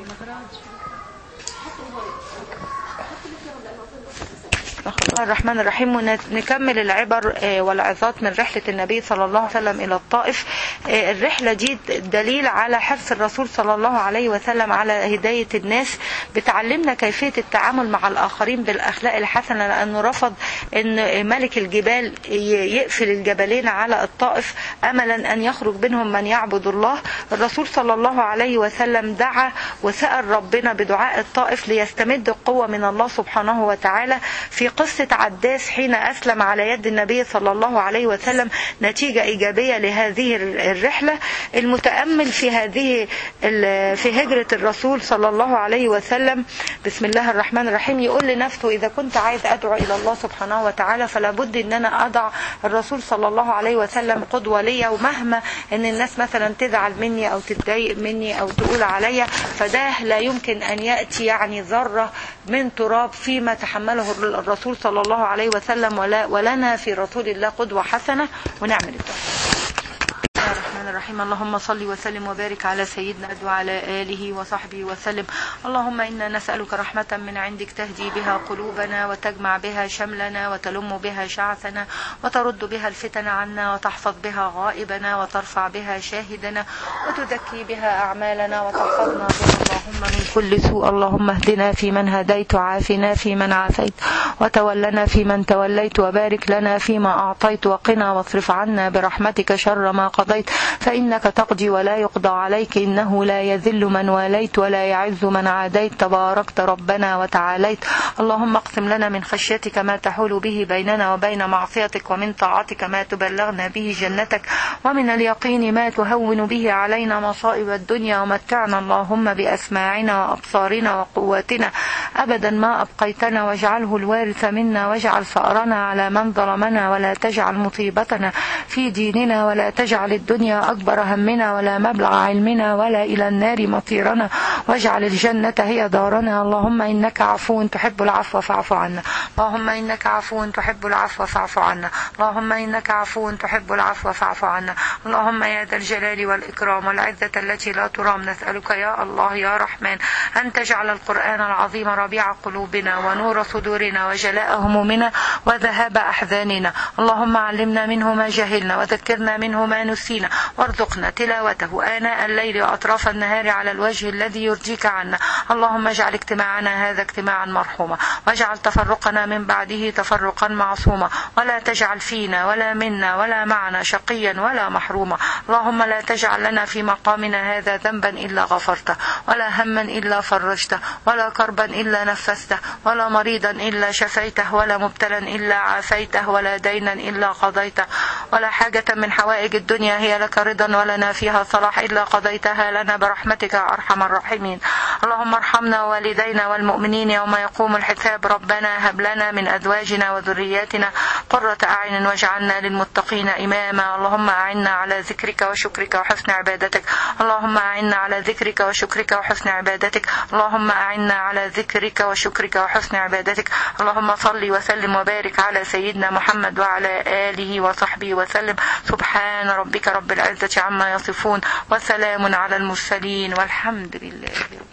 بسم الله الرحمن الرحيم ونكمل العبر آه، والعظات من رحلة النبي صلى الله عليه وسلم إلى الطائف آه، الرحلة دي دليل على حرص الرسول صلى الله عليه وسلم على هداية الناس بتعلمنا كيفية التعامل مع الآخرين بالأخلاق الحسنة لأنه رفض أن ملك الجبال ي- يقفل الجبلين على الطائف أملا أن يخرج منهم من يعبد الله الرسول صلى الله عليه وسلم دعا وسأل ربنا بدعاء الطائف ليستمد القوة من الله سبحانه وتعالى في قصة عداس حين أسلم على يد النبي صلى الله عليه وسلم نتيجة إيجابية لهذه الرحلة المتأمل في هذه ال- في هجرة الرسول صلى الله عليه وسلم بسم الله الرحمن الرحيم يقول لنفسه إذا كنت عايز أدعو إلى الله سبحانه وتعالى فلا بد إن أنا أضع الرسول صلى الله عليه وسلم قدوة ليا ومهما إن الناس مثلا تزعل مني أو تتضايق مني أو تقول عليا فده لا يمكن أن يأتي يعني ذرة من تراب فيما تحمله الرسول صلى الله عليه وسلم ولا ولنا في رسول الله قدوة حسنة ونعمل الدعاء بسم الله الرحمن الرحيم اللهم صل وسلم وبارك على سيدنا وعلى آله وصحبه وسلم اللهم إنا نسألك رحمة من عندك تهدي بها قلوبنا وتجمع بها شملنا وتلم بها شعثنا وترد بها الفتن عنا وتحفظ بها غائبنا وترفع بها شاهدنا وتزكي بها أعمالنا وتحفظنا بها اللهم من كل سوء اللهم اهدنا في من هديت وعافنا في من عافيت وتولنا في من توليت وبارك لنا فيما أعطيت وقنا واصرف عنا برحمتك شر ما قضيت فإنك تقضي ولا يقضى عليك إنه لا يذل من واليت ولا يعز من عاديت تباركت ربنا وتعاليت اللهم اقسم لنا من خشيتك ما تحول به بيننا وبين معصيتك ومن طاعتك ما تبلغنا به جنتك ومن اليقين ما تهون به علينا مصائب الدنيا ومتعنا اللهم بأسماعنا وأبصارنا وقواتنا أبدا ما أبقيتنا واجعله الوارث منا واجعل ثأرنا على من ظلمنا ولا تجعل مصيبتنا في ديننا ولا تجعل الدنيا أكبر همنا ولا مبلغ علمنا ولا إلى النار مصيرنا واجعل الجنة هي دارنا اللهم إنك عفو تحب العفو فاعف عنا اللهم إنك عفو تحب العفو فاعف عنا اللهم إنك عفو تحب العفو فاعف عنا اللهم يا ذا الجلال والإكرام والعزة التي لا ترام نسألك يا الله يا رحمن أن تجعل القرآن العظيم ربيع قلوبنا ونور صدورنا وجلاء همومنا وذهاب أحزاننا اللهم علمنا منه ما جهلنا وذكرنا منه ما نسينا وارزقنا تلاوته آناء الليل وأطراف النهار على الوجه الذي يرضيك عنا اللهم اجعل اجتماعنا هذا اجتماعا مرحوما واجعل تفرقنا من بعده تفرقا معصوما ولا تجعل فينا ولا منا ولا معنا شقيا ولا محروما اللهم لا تجعل لنا في مقامنا هذا ذنبا إلا غفرته ولا هما إلا فرجته ولا كربا إلا نفسته ولا مريضا إلا شفيته ولا مبتلا إلا عافيته ولا دينا إلا قضيته ولا حاجة من حوائج الدنيا هي لك رضا ولنا فيها صلاح إلا قضيتها لنا برحمتك يا أرحم الراحمين اللهم ارحمنا والدينا والمؤمنين يوم يقوم الحساب ربنا هب لنا من أزواجنا وذرياتنا قرة أعين واجعلنا للمتقين إماما اللهم أعنا على ذكرك وشكرك وحسن عبادتك اللهم أعنا على ذكرك وشكرك وحسن عبادتك اللهم أعنا على ذكرك وشكرك وحسن عبادتك اللهم صل وسلم وبارك على سيدنا محمد وعلى آله وصحبه وسلم سبحان ربك رب العزة عما يصفون وسلام على المرسلين والحمد لله رب